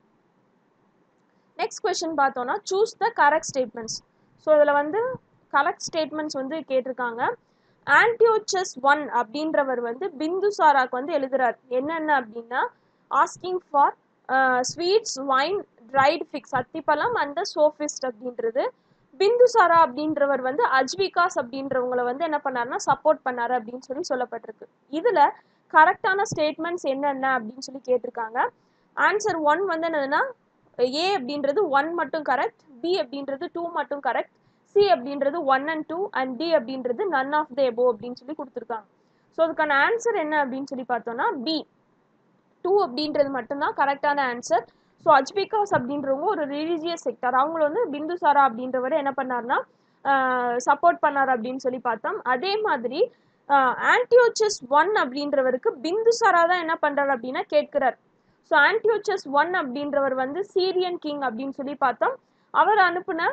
Speaker 1: நெக்ஸ்ட் கொஸ்டின் பார்த்தோம்னா choose the correct statements so இதில் வந்து கரெக்ட் ஸ்டேட்மெண்ட்ஸ் வந்து கேட்டிருக்காங்க ஆன்டியோச்சஸ் ஒன் அப்படின்றவர் வந்து பிந்துசாராக்கு வந்து எழுதுறார் என்னென்ன அப்படின்னா asking for sweets wine dried figs அத்திப்பழம் அண்ட் த சோஃபிஸ்ட் அப்படின்றது பிந்துசாரா அப்படின்றவர் வந்து அஜ்விகாஸ் அப்படின்றவங்கள வந்து என்ன பண்ணாருன்னா சப்போர்ட் பண்ணாரு அப்படின்னு சொல்லி சொல்லப்பட்டிருக்கு இதுல கரெக்டான ஸ்டேட்மெண்ட்ஸ் என்னென்ன அப்படின்னு சொல்லி கேட்டிருக்காங்க ஆன்சர் ஒன் வந்து என்னதுன்னா ஏ அப்படின்றது ஒன் மட்டும் கரெக்ட் பி அப்படின்றது டூ மட்டும் கரெக்ட் சி அப்படின்றது one and two and D அப்படின்றது நன் ஆஃப் த எபோ அப்படின்னு சொல்லி கொடுத்துருக்காங்க ஸோ அதுக்கான ஆன்சர் என்ன அப்படின்னு சொல்லி பார்த்தோம்னா பி டூ அப்படின்றது மட்டும்தான் கரெக்டான ஆன்சர் ஸோ அஜ்பிகாஸ் அப்படின்றவங்க ஒரு ரிலீஜியஸ் செக்டர் அவங்கள வந்து பிந்துசாரா அப்படின்றவர் என்ன பண்ணார்னா சப்போர்ட் பண்ணார் அப்படின்னு சொல்லி பார்த்தோம் அதே மாதிரி ஆன்டியோச்சஸ் ஒன் அப்படின்றவருக்கு பிந்துசாரா தான் என்ன பண்றாரு அப்படின்னா கேட்கிறார் ஸோ ஆன்டியோச்சஸ் ஒன் அப்படின்றவர் வந்து சீரியன் கிங் அப்படின்னு சொல்லி பார்த்தோம் அவர் அனுப்புன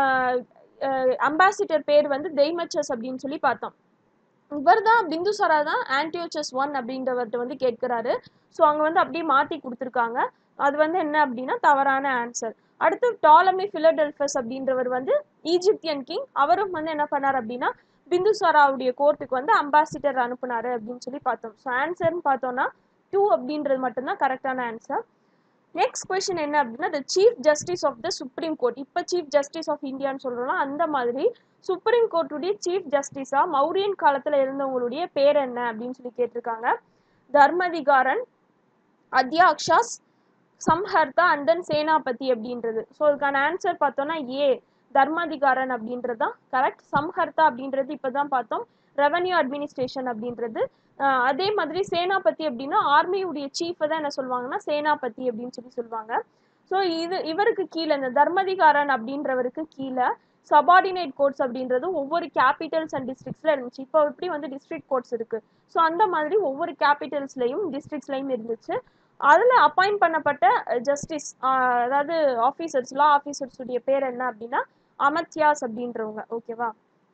Speaker 1: அம்பாசிடர் பேர் வந்து தெய்மச்சஸ் அப்படின்னு சொல்லி பார்த்தோம் இவர் தான் பிந்துசாரா தான் ஆன்டியோச்சஸ் ஒன் அப்படின்றவர்கிட்ட வந்து கேட்கிறாரு ஸோ அங்கே வந்து அப்படியே மாற்றி கொடுத்துருக்காங்க அது வந்து என்ன அப்படின்னா தவறான ஆன்சர் அடுத்து டாலமி பிலடெல்பஸ் அப்படின்றவர் வந்து ஈஜிப்தியன் கிங் அவரும் வந்து என்ன பண்ணார் அப்படின்னா பிந்துசாராவுடைய கோர்ட்டுக்கு வந்து அம்பாசிடர் அனுப்புனாரு அப்படின்னு சொல்லி பார்த்தோம் ஸோ ஆன்சர்னு பார்த்தோம்னா டூ அப்படின்றது மட்டும்தான் கரெக்டான ஆன்சர் நெக்ஸ்ட் கொஸ்டின் என்ன அப்படின்னா the chief justice of the supreme court இப்போ சீஃப் ஜஸ்டிஸ் ஆஃப் இந்தியான்னு சொல்கிறோம்னா அந்த மாதிரி சுப்ரீம் கோர்ட்டுடைய சீஃப் ஜஸ்டிஸாக மௌரியன் காலத்தில் இருந்தவங்களுடைய பேர் என்ன அப்படின்னு சொல்லி கேட்டிருக்காங்க தர்மதிகாரன் அத்தியாக்ஷாஸ் சம்ஹர்த்தா அண்ட் தென் சேனாபதி அப்படின்றது ஸோ அதுக்கான ஆன்சர் பார்த்தோம்னா ஏ தர்மாதிகாரன் அப்படின்றது தான் கரெக்ட் சம்ஹர்த்தா அப்படின்றது இப்போ தான் பார்த்தோம் ரெவன்யூ அட்மினிஸ்ட்ரேஷன் அப்படின்றது அதே மாதிரி சேனாபதி அப்படின்னா ஆர்மியுடைய சீஃபை தான் என்ன சொல்லுவாங்கன்னா சேனாபதி அப்படின்னு சொல்லி சொல்லுவாங்க ஸோ இது இவருக்கு கீழே இந்த தர்மதிகாரன் அப்படின்றவருக்கு கீழே சபார்டினேட் கோர்ட்ஸ் அப்படின்றது ஒவ்வொரு கேபிட்டல்ஸ் அண்ட் டிஸ்ட்ரிக்ஸ்ல இருந்துச்சு இப்போ எப்படி வந்து டிஸ்ட்ரிக்ட் கோர்ட்ஸ் இருக்கு ஸோ அந்த மாதிரி ஒவ்வொரு கேபிட்டல்ஸ்லையும் டிஸ்ட்ரிக்ஸ்லையும் இருந்துச்சு அதில் அப்பாயிண்ட் பண்ணப்பட்ட ஜஸ்டிஸ் அதாவது ஆஃபீஸர்ஸ் லா ஆஃபீஸர்ஸுடைய பேர் என்ன அப்படின்னா அமத்யாஸ் அப்படின்றவங்க ஓகேவா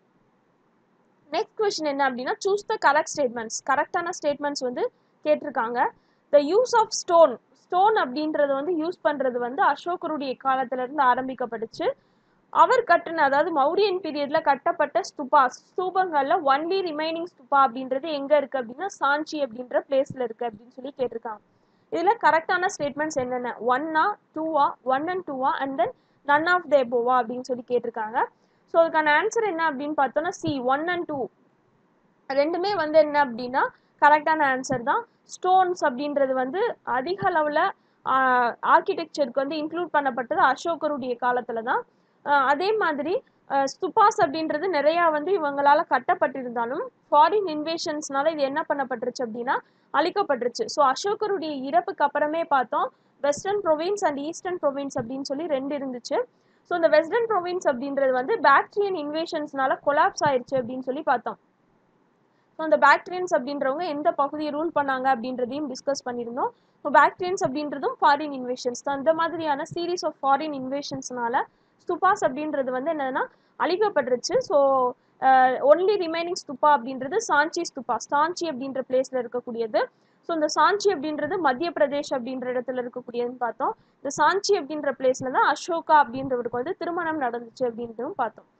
Speaker 1: நெக்ஸ்ட் கொஸ்டின் என்ன அப்படின்னா சூஸ் த கரெக்ட் ஸ்டேட்மெண்ட்ஸ் கரெக்டான ஸ்டேட்மெண்ட்ஸ் வந்து கேட்டிருக்காங்க the use of stone stone அப்படின்றது வந்து யூஸ் பண்ணுறது வந்து அசோகருடைய காலத்திலிருந்து ஆரம்பிக்கப்பட்டுச்சு அவர் கட்டின அதாவது மௌரியன் பீரியட்ல கட்டப்பட்ட ஸ்துபா ஸ்தூபங்கள்ல ஒன்லி ரிமைனிங் ஸ்துபா அப்படின்றது எங்க இருக்கு அப்படின்னா சாஞ்சி அப்படின்ற பிளேஸ்ல இருக்கு அப்படின்னு சொல்லி கேட்டிருக்காங்க இதுல கரெக்டான ஸ்டேட்மெண்ட்ஸ் என்னென்ன ஒன்னா டூவா ஒன் அண்ட் டூவா and then none of the எபோவா அப்படின்னு சொல்லி கேட்டிருக்காங்க ஸோ அதுக்கான ஆன்சர் என்ன அப்படின்னு பார்த்தோம்னா சி ஒன் அண்ட் டூ ரெண்டுமே வந்து என்ன அப்படின்னா கரெக்டான ஆன்சர் தான் ஸ்டோன்ஸ் அப்படின்றது வந்து அதிக அளவில் ஆர்கிடெக்சருக்கு வந்து இன்க்ளூட் பண்ணப்பட்டது அசோகருடைய காலத்தில் தான் அதே மாதிரி ஸ்துபாஸ் அப்படின்றது நிறையா வந்து இவங்களால கட்டப்பட்டிருந்தாலும் ஃபாரின் இன்வேஷன்ஸ்னால இது என்ன பண்ணப்பட்டுருச்சு அப்படின்னா அழிக்கப்பட்டுருச்சு ஸோ அசோகருடைய இறப்புக்கு அப்புறமே பார்த்தோம் western province and eastern province அப்படின்னு சொல்லி ரெண்டு இருந்துச்சு ஸோ இந்த வெஸ்டர்ன் ப்ரொவின்ஸ் அப்படின்றது வந்து பாக்டீரியன் இன்வேஷன்ஸ்னால கொலாப்ஸ் ஆயிடுச்சு அப்படின்னு சொல்லி பார்த்தோம் ஸோ அந்த பாக்டீரியன்ஸ் அப்படின்றவங்க எந்த பகுதியை ரூல் பண்ணாங்க அப்படின்றதையும் டிஸ்கஸ் பண்ணியிருந்தோம் ஸோ பாக்டீரியன்ஸ் அப்படின்றதும் ஃபாரின் இன்வேஷன்ஸ் தான் இந்த மாதிரியான சீரீஸ் ஆஃப் ஃபாரின் இன்வேஷன்ஸ்னால ஸ்துபாஸ் அப்படின்றது வந்து என்னன்னா அழிக்கப்பட்டுருச்சு ஸோ ஒன்லி ரிமைனிங் ஸ்துபா அப்படின்றது சாஞ்சி ஸ்துபா சாஞ்சி அப்படின்ற பிளேஸ்ல இருக்கக்கூடியது ஸோ இந்த சாஞ்சி அப்படின்றது மத்திய பிரதேஷ் அப்படின்ற இடத்துல இருக்கக்கூடியதுன்னு பார்த்தோம் இந்த சாஞ்சி அப்படின்ற பிளேஸ்ல தான் அசோகா அப்படின்றவருக்கு வந்து திருமணம் நடந்துச்சு அப்படின்றதும் பார்த்தோம்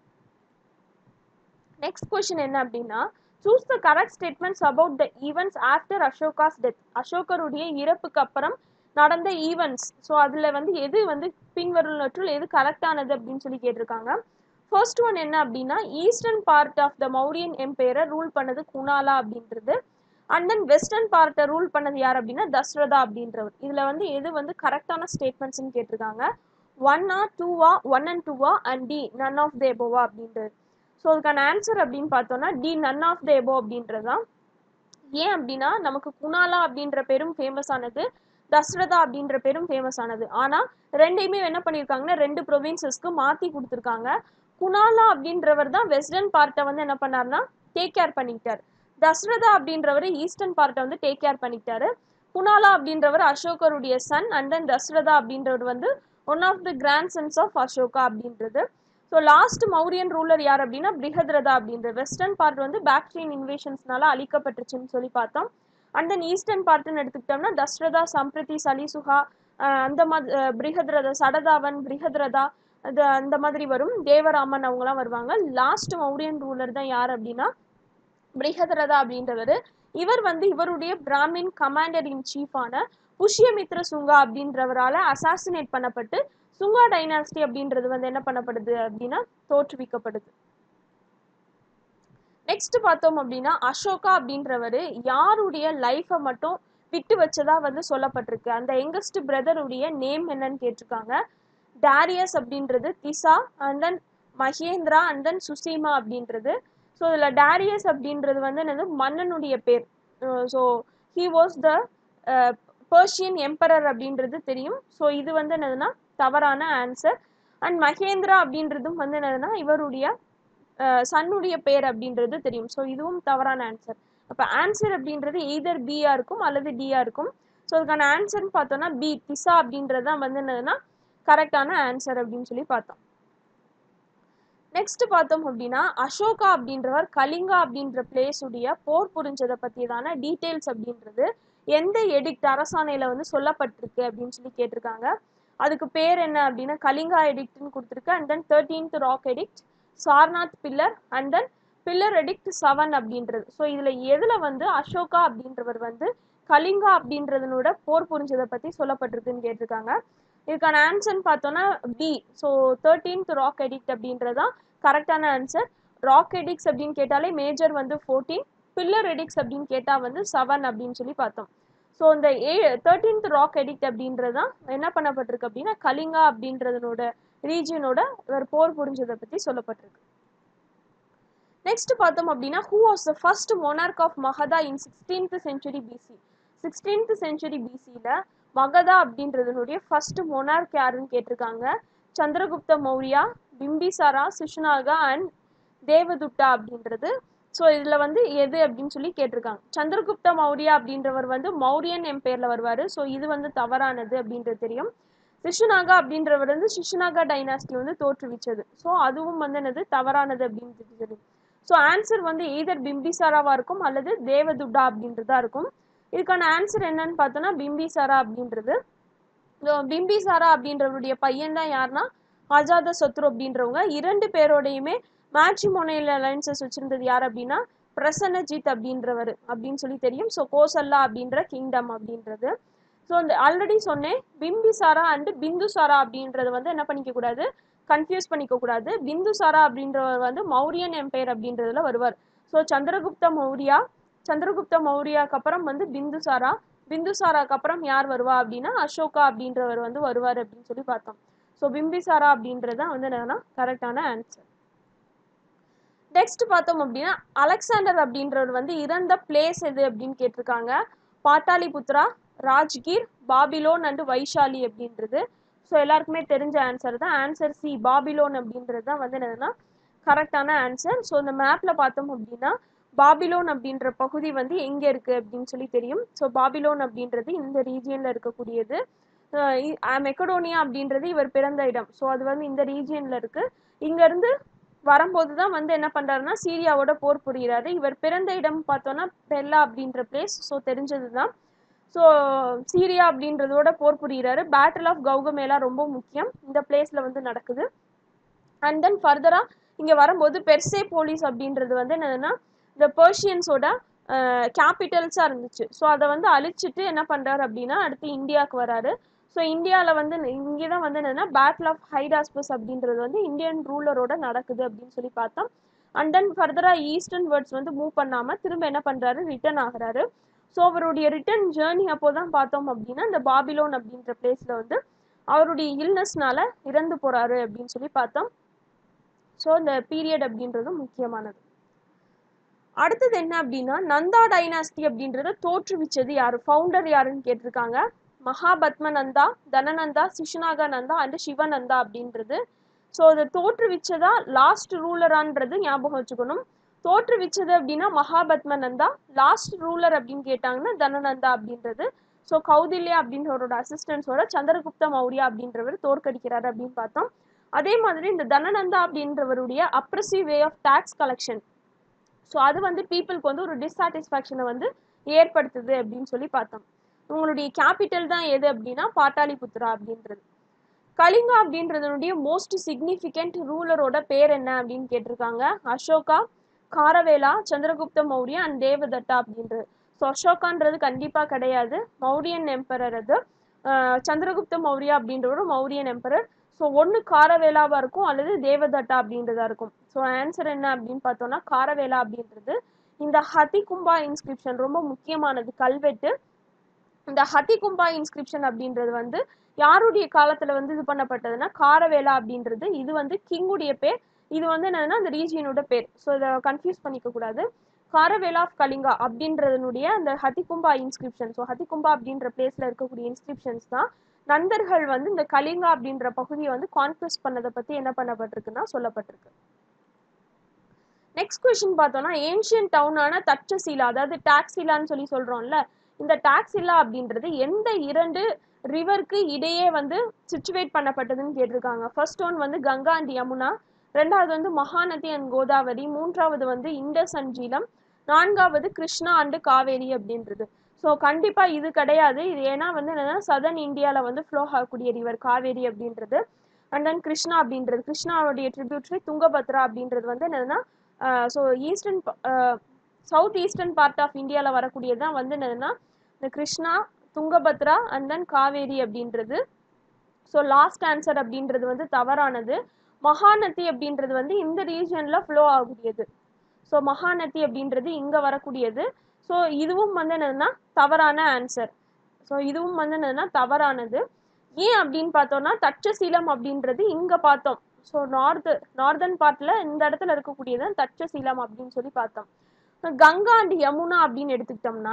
Speaker 1: நெக்ஸ்ட் கொஸ்டின் என்ன அப்படின்னா choose the correct statements about the events after Ashoka's death அசோகருடைய இறப்புக்கு அப்புறம் நடந்த ஈவெண்ட்ஸ் ஸோ அதில் வந்து எது வந்து பின்வருவற்றுள் எது கரெக்டானது அப்படின்னு சொல்லி கேட்டிருக்காங்க ஃபர்ஸ்ட் ஒன் என்ன அப்படின்னா eastern part of the Mauryan எம்பையரை ரூல் பண்ணது குணாலா அப்படின்றது அண்ட் தென் வெஸ்டர்ன் பார்ட்டை ரூல் பண்ணது யார் அப்படின்னா தஸ்ரதா அப்படின்றவர் இதில் வந்து எது வந்து கரெக்டான ஸ்டேட்மெண்ட்ஸ்னு கேட்டிருக்காங்க ஒன்னா டூவா ஒன் அண்ட் டூவா and D none of the எபோவா அப்படின்றது ஸோ அதுக்கான ஆன்சர் அப்படின்னு பார்த்தோம்னா டி நன் ஆஃப் த எபோ அப்படின்றது தான் ஏன் அப்படின்னா நமக்கு குணாலா அப்படின்ற பேரும் ஃபேமஸ் ஆனது தஸ்ரதா அப்படின்ற பேரும் ஃபேமஸ் ஆனது ஆனால் ரெண்டையுமே என்ன பண்ணியிருக்காங்கன்னா ரெண்டு ப்ரொவின்சஸ்க்கு மாற்றி கொடுத்துருக்காங்க குணாலா அப்படின்றவர் தான் வெஸ்டர்ன் பார்ட்டை வந்து என்ன பண்ணார்னா டேக் கேர் பண்ணிக்கிட்டார் தஸ்ரதா அப்படின்றவர் ஈஸ்டர்ன் பார்ட்டை வந்து டேக் கேர் பண்ணிக்கிட்டாரு குணாலா அப்படின்றவர் அசோகருடைய சன் அண்ட் தென் தஸ்ரதா அப்படின்றவர் வந்து one of the grandsons of Ashoka அப்படின்றது ஸோ லாஸ்ட் மௌரியன் ரூலர் யார் அப்படின்னா பிரிஹத்ரதா அப்படின்ற வெஸ்டர்ன் பார்ட் வந்து பாக்டீரியன் இன்வேஷன்ஸ்னால அழிக்கப்பட்டுருச்சுன்னு சொல்லி பார்த்தோம் அண்ட் தென் ஈஸ்டர்ன் பார்ட்னு எடுத்துக்கிட்டோம்னா தஸ்ரதா சம்பிரதி சலிசுகா அந்த மாதிரி பிரிஹத்ரதா சடதாவன் பிரிஹத்ரதா அது அந்த மாதிரி வரும் தேவராமன் அவங்கலாம் வருவாங்க லாஸ்ட் மௌரியன் ரூலர் தான் யார் அப்படின்னா பிரிஹத்ரதா அப்படின்றவர் இவர் வந்து இவருடைய பிராமின் கமாண்டர் இன் சீஃபான புஷ்யமித்ர சுங்கா அப்படின்றவரால அசாசினேட் பண்ணப்பட்டு சுங்கா டைனாஸ்டி அப்படின்றது வந்து என்ன பண்ணப்படுது அப்படின்னா தோற்றுவிக்கப்படுது நெக்ஸ்ட் பார்த்தோம் அப்படின்னா அசோகா அப்படின்றவர் யாருடைய லைஃப்பை மட்டும் விட்டு வச்சதா வந்து சொல்லப்பட்டிருக்கு அந்த யங்கஸ்ட் பிரதருடைய நேம் என்னன்னு கேட்டிருக்காங்க டாரியஸ் அப்படின்றது Tissa and then Mahendra and then Susima அப்படின்றது ஸோ இதில் டாரியஸ் அப்படின்றது வந்து என்னது மன்னனுடைய பேர் so he was the Persian emperor அப்படின்றது தெரியும் ஸோ இது வந்து என்னதுன்னா தவறான ஆன்சர் அண்ட் மகேந்திரா அப்படின்றதும் வந்து என்னதுன்னா இவருடைய சன்னுடைய பேர் அப்படின்றது தெரியும் ஸோ இதுவும் தவறான ஆன்சர் அப்போ ஆன்சர் அப்படின்றது எய்தர் பியா இருக்கும் அல்லது டியா இருக்கும் ஸோ அதுக்கான ஆன்சர்னு பார்த்தோம்னா பி திசா அப்படின்றது தான் வந்து என்னதுன்னா கரெக்டான ஆன்சர் அப்படின்னு சொல்லி பார்த்தோம் நெக்ஸ்ட் பார்த்தோம் அப்படின்னா அசோகா அப்படின்றவர் கலிங்கா அப்படின்ற பிளேஸ் உடைய போர் புரிஞ்சதை பற்றியதான டீட்டெயில்ஸ் அப்படின்றது எந்த எடிக்ட் அரசாணையில் வந்து சொல்லப்பட்டிருக்கு அப்படின்னு சொல்லி கேட்டிருக்காங்க அதுக்கு பேர் என்ன அப்படின்னா கலிங்கா எடிக்ட்னு கொடுத்துருக்கு and then thirteenth rock edict Sarnath pillar and then pillar edict seven அப்படின்றது ஸோ இதில் எதில் வந்து அசோகா அப்படின்றவர் வந்து கலிங்கா அப்படின்றதனோட போர் புரிஞ்சதை பற்றி சொல்லப்பட்டிருக்குன்னு கேட்டிருக்காங்க இதுக்கான ஆன்சர்னு பார்த்தோன்னா B so thirteenth rock edict அப்படின்றதான் கரெக்டான ஆன்சர் ராக் எடிக்ஸ் அப்படின்னு கேட்டாலே மேஜர் வந்து ஃபோர்டீன் பில்லர் எடிக்ஸ் அப்படின்னு கேட்டால் வந்து செவன் அப்படின்னு சொல்லி பார்த்தோம் ஸோ இந்த ஏ தேர்ட்டீன்த் ராக் எடிக்ட் அப்படின்றதான் என்ன பண்ணப்பட்டிருக்கு அப்படின்னா கலிங்கா அப்படின்றதனோட ரீஜியனோட ஒரு போர் புரிஞ்சதை பற்றி சொல்லப்பட்டிருக்கு நெக்ஸ்ட் பார்த்தோம் அப்படின்னா who was the first monarch of Magadha in sixteenth century BC sixteenth century பிசியில் மகதா அப்படின்றதனுடைய ஃபர்ஸ்ட் மொனார்க் யாருன்னு கேட்டிருக்காங்க சந்திரகுப்த மௌரியா பிம்பிசாரா சுஷ்னாகா அண்ட் தேவதுட்டா அப்படின்றது ஸோ இதில் வந்து எது அப்படின்னு சொல்லி கேட்டிருக்காங்க சந்திரகுப்த மௌரியா அப்படின்றவர் வந்து மௌரியன் எம்பேரில் வருவார் ஸோ இது வந்து தவறானது அப்படின்றது தெரியும் சிஷுநாகா அப்படின்றவர் வந்து சிஷுநாகா டைனாஸ்டி வந்து தோற்றுவிச்சது ஸோ அதுவும் வந்து என்னது தவறானது அப்படின்றது தெரியும் ஸோ ஆன்சர் வந்து எய்தர் பிம்பிசாராவாக இருக்கும் அல்லது தேவதுட்டா அப்படின்றதா இருக்கும் இதுக்கான ஆன்சர் என்னன்னு பார்த்தோன்னா பிம்பிசாரா அப்படின்றது பிம்பிசாரா அப்படின்றவருடைய பையன் தான் யாருன்னா அஜாத சத்ரு அப்படின்றவங்க இரண்டு பேரோடையுமே மேட்ரிமோனியல் அலைன்சஸ் வச்சிருந்தது யார் அப்படின்னா பிரசன்னஜித் அப்படின்றவர் அப்படின்னு சொல்லி தெரியும் ஸோ கோசல்லா அப்படின்ற கிங்டம் அப்படின்றது ஸோ இந்த ஆல்ரெடி சொன்னேன் பிம்பிசாரா அண்டு பிந்துசாரா அப்படின்றது வந்து என்ன பண்ணிக்க கூடாது கன்ஃபியூஸ் பண்ணிக்க கூடாது பிந்துசாரா அப்படின்றவர் வந்து மௌரியன் எம்பையர் அப்படின்றதுல வருவார் ஸோ சந்திரகுப்த மௌரியா சந்திரகுப்த மௌரியாக்கு அப்புறம் வந்து பிந்துசாரா பிந்துசாராக்கு அப்புறம் யார் வருவா அப்படின்னா அசோகா அப்படின்றவர் வந்து வருவார் அப்படின்னு சொல்லி பார்த்தோம் ஸோ பிம்பிசாரா அப்படின்றது தான் வந்து என்னன்னா கரெக்டான ஆன்சர் நெக்ஸ்ட் பார்த்தோம் அப்படின்னா அலெக்சாண்டர் அப்படின்றவர் வந்து இறந்த பிளேஸ் எது அப்படின்னு கேட்டிருக்காங்க பாட்டாளிபுத்ரா ராஜ்கீர் பாபிலோன் அண்டு வைஷாலி அப்படின்றது ஸோ எல்லாருக்குமே தெரிஞ்ச ஆன்சர் தான் ஆன்சர் சி பாபிலோன் அப்படின்றது தான் வந்து என்னதுன்னா கரெக்டான ஆன்சர் ஸோ இந்த மேப்பில் பார்த்தோம் அப்படின்னா பாபிலோன் அப்படின்ற பகுதி வந்து எங்கே இருக்குது அப்படின்னு சொல்லி தெரியும் ஸோ பாபிலோன் அப்படின்றது இந்த ரீஜியனில் இருக்கக்கூடியது மெக்கடோனியா அப்படின்றது இவர் பிறந்த இடம் ஸோ அது வந்து இந்த ரீஜியனில் இருக்குது இங்கேருந்து வரும்போது தான் வந்து என்ன பண்ணுறாருன்னா சீரியாவோட போர் புரிகிறாரு இவர் பிறந்த இடம் பார்த்தோன்னா பெல்லா அப்படின்ற பிளேஸ் ஸோ தெரிஞ்சது தான் ஸோ சீரியா அப்படின்றதோட போர் புரிகிறாரு பேட்டில் ஆஃப் கௌகமேலா ரொம்ப முக்கியம் இந்த பிளேஸில் வந்து நடக்குது அண்ட் தென் ஃபர்தராக இங்கே வரும்போது பெர்சே போலீஸ் அப்படின்றது வந்து என்னதுன்னா இந்த பர்ஷியன்ஸோட கேபிட்டல்ஸாக இருந்துச்சு ஸோ அதை வந்து அழிச்சிட்டு என்ன பண்ணுறாரு அப்படின்னா அடுத்து இந்தியாவுக்கு வராரு ஸோ இந்தியாவில் வந்து இங்கே தான் வந்து என்னன்னா பேட்டில் ஆஃப் ஹைடாஸ்பஸ் அப்படின்றது வந்து இந்தியன் ரூலரோட நடக்குது அப்படின்னு சொல்லி பார்த்தோம் அண்ட் தென் ஃபர்தராக ஈஸ்டர்ன் வேர்ட்ஸ் வந்து மூவ் பண்ணாமல் திரும்ப என்ன பண்ணுறாரு ரிட்டர்ன் ஆகுறாரு ஸோ அவருடைய ரிட்டர்ன் ஜேர்னி அப்போ தான் பார்த்தோம் அப்படின்னா இந்த பாபிலோன் அப்படின்ற பிளேஸில் வந்து அவருடைய இல்னஸ்னால இறந்து போகிறாரு அப்படின்னு சொல்லி பார்த்தோம் ஸோ இந்த பீரியட் அப்படின்றது முக்கியமானது அடுத்தது என்ன அப்படின்னா நந்தா டைனாஸ்டி அப்படின்றத தோற்றுவிச்சது யார் ஃபவுண்டர் யாருன்னு கேட்டிருக்காங்க மகாபத்மநந்தா தனநந்தா சிசுநாகா நந்தா அண்ட் சிவநந்தா அப்படின்றது ஸோ அதை தோற்றுவிச்சதா லாஸ்ட் ரூலரான்றது ஞாபகம் வச்சுக்கணும் தோற்றுவிச்சது அப்படின்னா மகாபத்மநந்தா லாஸ்ட் ரூலர் அப்படின்னு கேட்டாங்கன்னா தனநந்தா அப்படின்றது ஸோ கௌதில்யா அப்படின்றவரோட அசிஸ்டன்ஸோட சந்திரகுப்த மௌரியா அப்படின்றவர் தோற்கடிக்கிறார் அப்படின்னு பார்த்தோம் அதே மாதிரி இந்த தனநந்தா அப்படின்றவருடைய oppressive way of tax collection so அது வந்து பீப்புளுக்கு வந்து ஒரு டிஸ்சாட்டிஸ்ஃபேக்ஷனை வந்து ஏற்படுத்துது அப்படின்னு சொல்லி பார்த்தோம் உங்களுடைய கேபிட்டல் தான் எது அப்படின்னா பாட்டாளிபுத்ரா அப்படின்றது கலிங்கா அப்படின்றதனுடைய மோஸ்ட் சிக்னிஃபிகண்ட் ரூலரோட பேர் என்ன அப்படின்னு கேட்டிருக்காங்க அசோகா காரவேலா சந்திரகுப்த மௌரியா அண்ட் தேவதட்டா அப்படின்றது ஸோ அசோகான்றது கண்டிப்பாக கிடையாது மௌரியன் எம்பரர் அது சந்திரகுப்த மௌரியா அப்படின்றவரும் மௌரியன் எம்பரர் ஸோ ஒன்று காரவேலாவாக இருக்கும் அல்லது தேவதட்டா அப்படின்றதா இருக்கும் ஸோ ஸோ ஆன்சர் என்ன அப்படின்னு பார்த்தோம்னா காரவேலா அப்படின்றது இந்த ஹதிகும்பா இன்ஸ்கிரிப்ஷன் ரொம்ப முக்கியமானது கல்வெட்டு இந்த ஹதிகும்பா இன்ஸ்கிரிப்ஷன் அப்படின்றது வந்து யாருடைய காலத்துல வந்து இது பண்ணப்பட்டதுன்னா காரவேலா அப்படின்றது இது வந்து கிங்குடைய பேர் இது வந்து என்னதுன்னா அந்த ரீஜியனோட பேர் ஸோ இதை கன்ஃபியூஸ் பண்ணிக்க கூடாது காரவேலா ஆஃப் கலிங்கா அப்படின்றதனுடைய அந்த ஹதிகும்பா இன்ஸ்கிரிப்ஷன் ஸோ ஹதிகும்பா அப்படின்ற பிளேஸ்ல இருக்கக்கூடிய இன்ஸ்கிரிப்ஷன்ஸ் தான் நந்தர்கள் வந்து இந்த கலிங்கா அப்படின்ற பகுதியை வந்து கான்குவஸ்ட் பண்ணதை பத்தி என்ன பண்ணப்பட்டிருக்குன்னா சொல்லப்பட்டிருக்கு நெக்ஸ்ட் கொஸ்டின் பார்த்தோம்னா ஏன்ஷியன் டவுனான தட்சசீலா அதாவது டாக்ஸிலான்னு சொல்லி சொல்றோம்ல இந்த டாக்ஸிலா அப்படின்றது எந்த இரண்டு ரிவருக்கு இடையே வந்து சிச்சுவேட் பண்ணப்பட்டதுன்னு கேட்டிருக்காங்க ஃபர்ஸ்ட் ஒன் வந்து கங்கா அண்ட் யமுனா ரெண்டாவது வந்து மகாநதி அண்ட் கோதாவரி மூன்றாவது வந்து இண்டஸ் அண்ட் ஜீலம் நான்காவது கிருஷ்ணா அண்ட் காவேரி அப்படின்றது ஸோ கண்டிப்பா இது கிடையாது இது ஏன்னா வந்து என்னன்னா சதர்ன் இந்தியாவில் வந்து ஃப்ளோ ஆகக்கூடிய ரிவர் காவேரி அப்படின்றது அண்ட் தென் கிருஷ்ணா அப்படின்றது கிருஷ்ணாவுடைய ட்ரிபியூட்ரி துங்கபத்ரா அப்படின்றது வந்து என்னதுன்னா so eastern south eastern part of இந்தியாவில் வரக்கூடியது தான் வந்து என்னதுன்னா இந்த கிருஷ்ணா துங்கபத்ரா அண்ட் தென் காவேரி அப்படின்றது ஸோ லாஸ்ட் ஆன்சர் அப்படின்றது வந்து தவறானது மகாநதி அப்படின்றது வந்து இந்த ரீஜனில் ஃப்ளோ ஆகக்கூடியது ஸோ மகாநதி அப்படின்றது இங்கே வரக்கூடியது ஸோ இதுவும் வந்து என்னதுன்னா தவறான ஆன்சர் ஸோ இதுவும் வந்து என்னதுன்னா தவறானது ஏன் அப்படின்னு பார்த்தோம்னா தட்சசீலம் அப்படின்றது இங்கே பார்த்தோம் ஸோ நார்த்து நார்தர்ன் பார்ட்டில் இந்த இடத்துல இருக்கக்கூடியது தட்சசீலம் அப்படின்னு சொல்லி பார்த்தோம் கங்கா அண்ட் யமுனா அப்படின்னு எடுத்துக்கிட்டோம்னா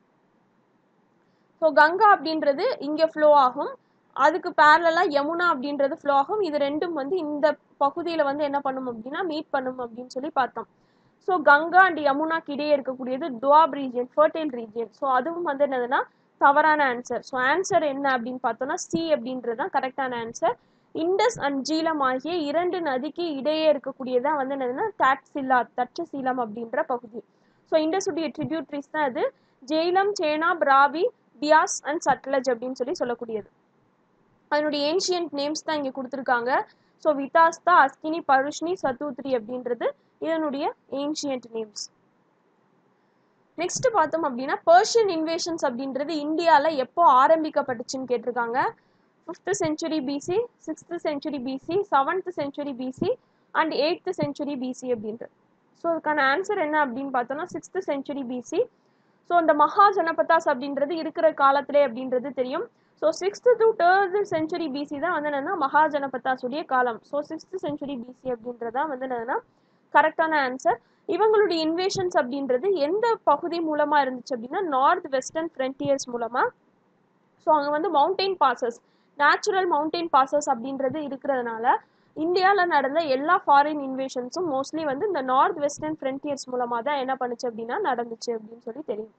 Speaker 1: ஸோ கங்கா அப்படின்றது இங்கே ஃப்ளோ ஆகும் அதுக்கு பேரலாக யமுனா அப்படின்றது ஃப்ளோ ஆகும் இது ரெண்டும் வந்து இந்த பகுதியில் வந்து என்ன பண்ணும் அப்படின்னா மீட் பண்ணும் அப்படின்னு சொல்லி பார்த்தோம் ஸோ கங்கா அண்ட் யமுனாக்கு இடையே இருக்கக்கூடியது Doab region fertile region so அதுவும் வந்து என்னதுன்னா தவறான ஆன்சர் ஸோ ஆன்சர் என்ன அப்படின்னு பார்த்தோம்னா சி அப்படின்றது தான் கரெக்டான ஆன்சர் இண்டஸ் அண்ட் ஜீலம் ஆகிய இரண்டு நதிக்கு இடையே இருக்கக்கூடியதான் வந்து என்னதுன்னா டாக்ஸில்லா தட்சசீலம் அப்படின்ற பகுதி ஸோ இண்டஸுடைய ட்ரிபியூட்ரிஸ் தான் அது ஜெயிலம் சேனாப் ராவி பியாஸ் அண்ட் சட்லஜ் அப்படின்னு சொல்லி சொல்லக்கூடியது அதனுடைய ஏன்ஷியன்ட் நேம்ஸ் தான் இங்கே கொடுத்துருக்காங்க ஸோ விதாஸ்தா அஸ்கினி பருஷ்னி சத்துத்ரி அப்படின்றது இதனுடைய ஏன்ஷியன்ட் நேம்ஸ் நெக்ஸ்ட் பார்த்தோம் அப்படின்னா பர்ஷியன் இன்வேஷன்ஸ் அப்படின்றது இந்தியாவில் எப்போ ஆரம்பிக்கப்பட்டுச்சுன்னு கேட்டிருக்காங்க fifth century BC sixth century BC seventh century BC and eighth century BC அப்படின்றது ஸோ அதுக்கான ஆன்சர் என்ன அப்படின்னு பார்த்தோம்னா சிக்ஸ்த் செஞ்சுரி பிசி ஸோ இந்த மகா ஜனபதாஸ் அப்படின்றது இருக்கிற காலத்திலே அப்படின்றது தெரியும் so sixth to third century BC தான் வந்து என்னன்னா மகா ஜனபதாஸுடைய காலம் ஸோ சிக்ஸ்த் செஞ்சுரி பிசி அப்படின்றதான் வந்து என்னன்னா கரெக்டான ஆன்சர் இவங்களுடைய இன்வேஷன்ஸ் அப்படின்றது எந்த பகுதி மூலமா இருந்துச்சு அப்படின்னா நார்த் வெஸ்டர்ன் ஃப்ரண்டியர்ஸ் மூலமா ஸோ அங்கே வந்து mountain passes natural mountain passes அப்படின்றது இருக்கிறதுனால இந்தியாவில் நடந்த எல்லா ஃபாரின் இன்வேஷன்ஸும் மோஸ்ட்லி வந்து இந்த நார்த் வெஸ்டர்ன் ஃப்ரண்டியர்ஸ் மூலமாக தான் என்ன பண்ணுச்சு அப்படின்னா நடந்துச்சு அப்படின்னு சொல்லி தெரியும்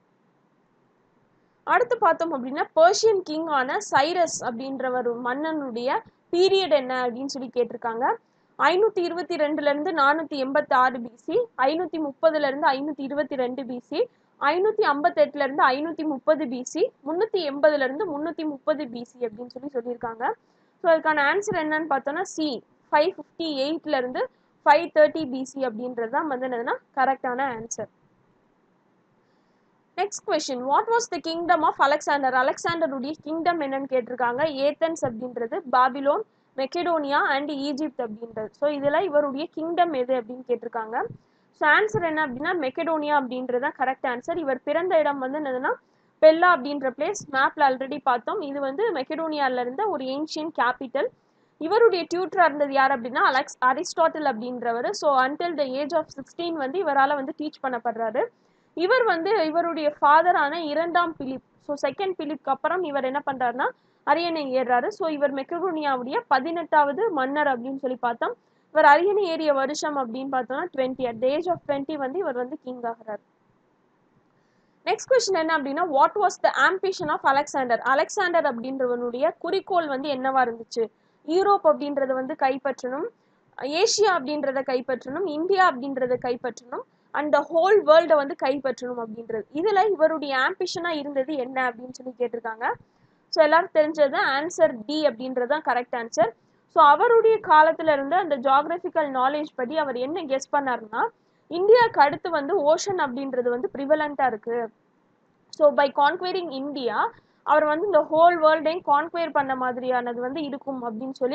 Speaker 1: அடுத்து பார்த்தோம் அப்படின்னா பர்ஷியன் கிங் ஆன சைரஸ் அப்படின்ற ஒரு மன்னனுடைய பீரியட் என்ன அப்படின்னு சொல்லி கேட்டிருக்காங்க ஐநூத்தி இருபத்தி ரெண்டுல இருந்து நானூத்தி எண்பத்தி ஆறு பிசி ஐநூத்தி முப்பதுல இருந்து ஐநூத்தி இருபத்தி ரெண்டு பிசி ஐநூத்தி ஐம்பத்தி எட்டுல இருந்து ஐநூத்தி முப்பது பிசி முன்னூத்தி எண்பதுல இருந்து முன்னூத்தி முப்பது பிசி அப்படின்னு சொல்லி சொல்லியிருக்காங்க ஸோ அதுக்கான ஆன்சர் என்னன்னு பார்த்தோம்னா சி ஃபைவ் ஃபிஃப்டி எயிட்ல இருந்து ஃபைவ் தேர்ட்டி பிசி அப்படின்றது தான் வந்து என்னதுன்னா கரெக்டான answer next question what was the kingdom of Alexander அலெக்சாண்டருடைய கிங்டம் என்னன்னு கேட்டிருக்காங்க ஏத்தன்ஸ் அப்படின்றது பாபிலோன் மெக்கடோனியா அண்ட் ஈஜிப்ட் அப்படின்றது ஸோ இதில் இவருடைய கிங்டம் எது அப்படின்னு கேட்டிருக்காங்க ஸோ ஆன்சர் என்ன அப்படின்னா மெக்கடோனியா அப்படின்றது தான் கரெக்ட் ஆன்சர் இவர் பிறந்த இடம் வந்து என்னதுன்னா பெல்லா அப்படின்ற பிளேஸ் மேப்ல ஆல்ரெடி பார்த்தோம் இது வந்து மெக்கடோனியால இருந்த ஒரு ஏன்ஷியன் கேபிட்டல் இவருடைய டியூட்டரா இருந்தது யார் அப்படின்னா அலெக்ஸ் அரிஸ்டாட்டில் அப்படின்றவர் so until the age of sixteen வந்து இவரால் வந்து டீச் பண்ணப்படுறாரு இவர் வந்து இவருடைய ஃபாதரான இரண்டாம் பிலிப் ஸோ செகண்ட் பிலிப்க்கு அப்புறம் இவர் என்ன பண்றாருன்னா அரியணை ஏறுறாரு ஸோ இவர் மெக்கடோனியாவுடைய பதினெட்டாவது மன்னர் அப்படின்னு சொல்லி பார்த்தோம் இவர் அரியணை ஏறிய வருஷம் அப்படின்னு பார்த்தோம்னா twenty at the age of twenty வந்து இவர் வந்து கிங் ஆகிறார் நெக்ஸ்ட் கொஸ்டின் என்ன அப்படின்னா what was the ambition of Alexander Alexander அப்படின்றவனுடைய குறிக்கோள் வந்து என்னவா இருந்துச்சு யூரோப் அப்படின்றத வந்து கைப்பற்றணும் ஏஷியா அப்படின்றத கைப்பற்றணும் இந்தியா அப்படின்றத கைப்பற்றணும் அண்ட் த ஹோல் வேர்ல்டை வந்து கைப்பற்றணும் அப்படின்றது இதுல இவருடைய ஆம்பிஷனா இருந்தது என்ன அப்படின்னு சொல்லி கேட்டிருக்காங்க ஸோ எல்லாரும் தெரிஞ்சது ஆன்சர் டி அப்படின்றது தான் கரெக்ட் ஆன்சர் ஸோ அவருடைய காலத்துல இருந்து அந்த ஜாகிரபிக்கல் நாலேஜ் படி அவர் என்ன கெஸ் பண்ணாருன்னா இந்தியாவுக்கு அடுத்து வந்து ஓஷன் அப்படின்றது வந்து ப்ரிவலண்டா இருக்கு ஸோ பை கான்குவரிங் இந்தியா அவர் வந்து இந்த ஹோல் வேர்ல்டையும் கான்குவேர் பண்ண மாதிரியானது வந்து இருக்கும் அப்படின்னு சொல்லி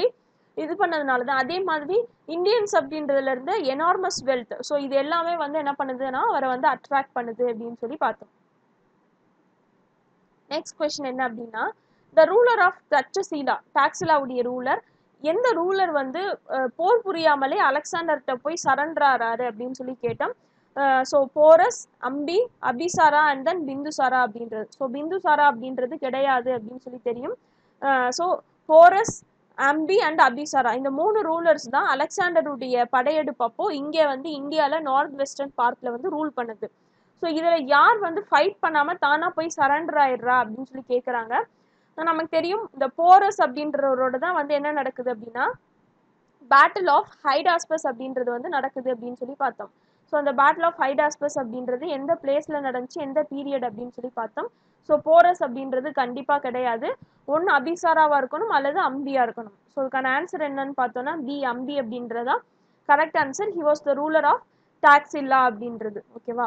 Speaker 1: இது பண்ணதுனால தான் அதே மாதிரி இந்தியன்ஸ் அப்படின்றதுல இருந்து எனார்மஸ் வெல்த் ஸோ இது எல்லாமே வந்து என்ன பண்ணுதுன்னா அவரை வந்து அட்ராக்ட் பண்ணுது அப்படின்னு சொல்லி பார்த்தோம் நெக்ஸ்ட் கொஸ்டின் என்ன அப்படின்னா த ரூலர் ஆஃப் தட்சசீலா டாக்ஸிலாவுடைய ரூலர் எந்த ரூலர் வந்து அஹ், போர் புரியாமலே அலெக்சாண்டர்கிட்ட போய் சரண்டர் ஆறாரு அப்படின்னு சொல்லி கேட்டோம் so Porus Ambhi Abhisara and then Bindusara அப்படின்றது ஸோ பிந்துசாரா அப்படின்றது கிடையாது அப்படின்னு சொல்லி தெரியும் ஸோ போரஸ் அம்பி அண்ட் அபிசாரா இந்த மூணு ரூலர்ஸ் தான் அலெக்சாண்டருடைய படையெடுப்பு அப்போ இங்கே வந்து இந்தியாவில் நார்த் வெஸ்டர்ன் பார்ட்டில் வந்து ரூல் பண்ணுது ஸோ இதில் யார் வந்து ஃபைட் பண்ணாமல் தானாக போய் சரண்டர் ஆயிடுறா அப்படின்னு சொல்லி கேட்குறாங்க நமக்கு தெரியும் இந்த போரஸ் அப்படின்றவரோட தான் வந்து என்ன நடக்குது அப்படின்னா பேட்டில் ஆஃப் ஹைடாஸ்பஸ் அப்படின்றது வந்து நடக்குது அப்படின்னு சொல்லி பார்த்தோம் ஸோ அந்த பேட்டில் ஆஃப் ஹைடாஸ்பஸ் அப்படின்றது எந்த பிளேஸில் நடந்துச்சு எந்த பீரியட் அப்படின்னு சொல்லி பார்த்தோம் ஸோ போரஸ் அப்படின்றது கண்டிப்பாக கிடையாது ஒன்று அபிசாராவாக இருக்கணும் அல்லது அம்பியாக இருக்கணும் ஸோ இதுக்கான ஆன்சர் என்னன்னு பார்த்தோம்னா பி அம்பி அப்படின்றதா correct answer he was the ruler of Taxila அப்படின்றது ஓகேவா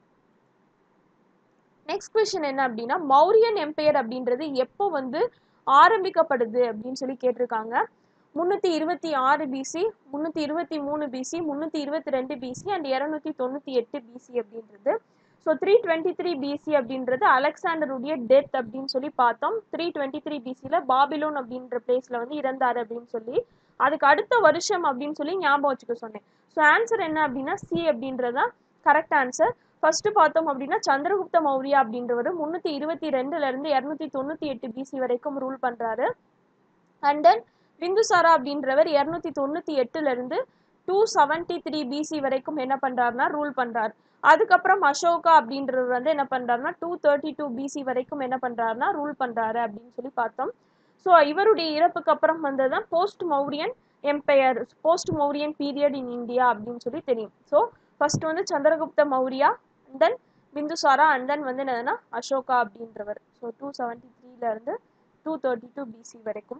Speaker 1: நெக்ஸ்ட் கொஸ்டின் என்ன அப்படின்னா மௌரியன் எம்பையர் அப்படின்றது எப்போ வந்து ஆரம்பிக்கப்படுது அப்படின்னு சொல்லி கேட்டிருக்காங்க முந்நூற்றி இருபத்தி ஆறு பிசி முந்நூற்றி இருபத்தி மூணு பிசி முந்நூற்றி இருபத்தி ரெண்டு பிசி அண்ட் இரநூத்தி தொண்ணூற்றி எட்டு பிசி அப்படின்றது so three twenty three BC அப்படின்றது அலெக்சாண்டருடைய டெத் அப்படின்னு சொல்லி பார்த்தோம் த்ரீ டுவெண்ட்டி த்ரீ பிசியில் பாபிலோன் அப்படின்ற பிளேஸில் வந்து இறந்தார் அப்படின்னு சொல்லி அதுக்கு அடுத்த வருஷம் அப்படின்னு சொல்லி ஞாபகம் வச்சுக்க சொன்னேன் ஸோ ஆன்சர் என்ன அப்படின்னா சி அப்படின்றதான் கரெக்ட் ஆன்சர் ஃபர்ஸ்ட் பார்த்தோம் அப்படின்னா சந்திரகுப்த மௌரியா அப்படின்றவர் முந்நூற்றி இருபத்தி ரெண்டுல இருந்து இரநூத்தி தொண்ணூற்றி எட்டு பிசி வரைக்கும் ரூல் பண்ணுறாரு அண்ட் தென் பிந்துசாரா அப்படின்றவர் இரநூத்தி தொண்ணூற்றி எட்டுல இருந்து டூ செவன்டி த்ரீ பிசி வரைக்கும் என்ன பண்றாருன்னா ரூல் பண்றாரு அதுக்கப்புறம் அசோகா அப்படின்றவர் வந்து என்ன பண்றாருன்னா டூ தேர்ட்டி டூ பிசி வரைக்கும் என்ன பண்றாருன்னா ரூல் பண்றாரு அப்படின்னு சொல்லி பார்த்தோம் ஸோ இவருடைய இறப்புக்கு அப்புறம் வந்ததுதான் post Mauryan empire post Mauryan period in India அப்படின்னு சொல்லி தெரியும் ஸோ ஃபர்ஸ்ட் வந்து Chandragupta Maurya and then Bindusara and then வந்து என்னதுன்னா அசோகா அப்படின்றவர் ஸோ டூ செவன்டி த்ரீல இருந்து டூ தேர்ட்டி டூ பிசி வரைக்கும்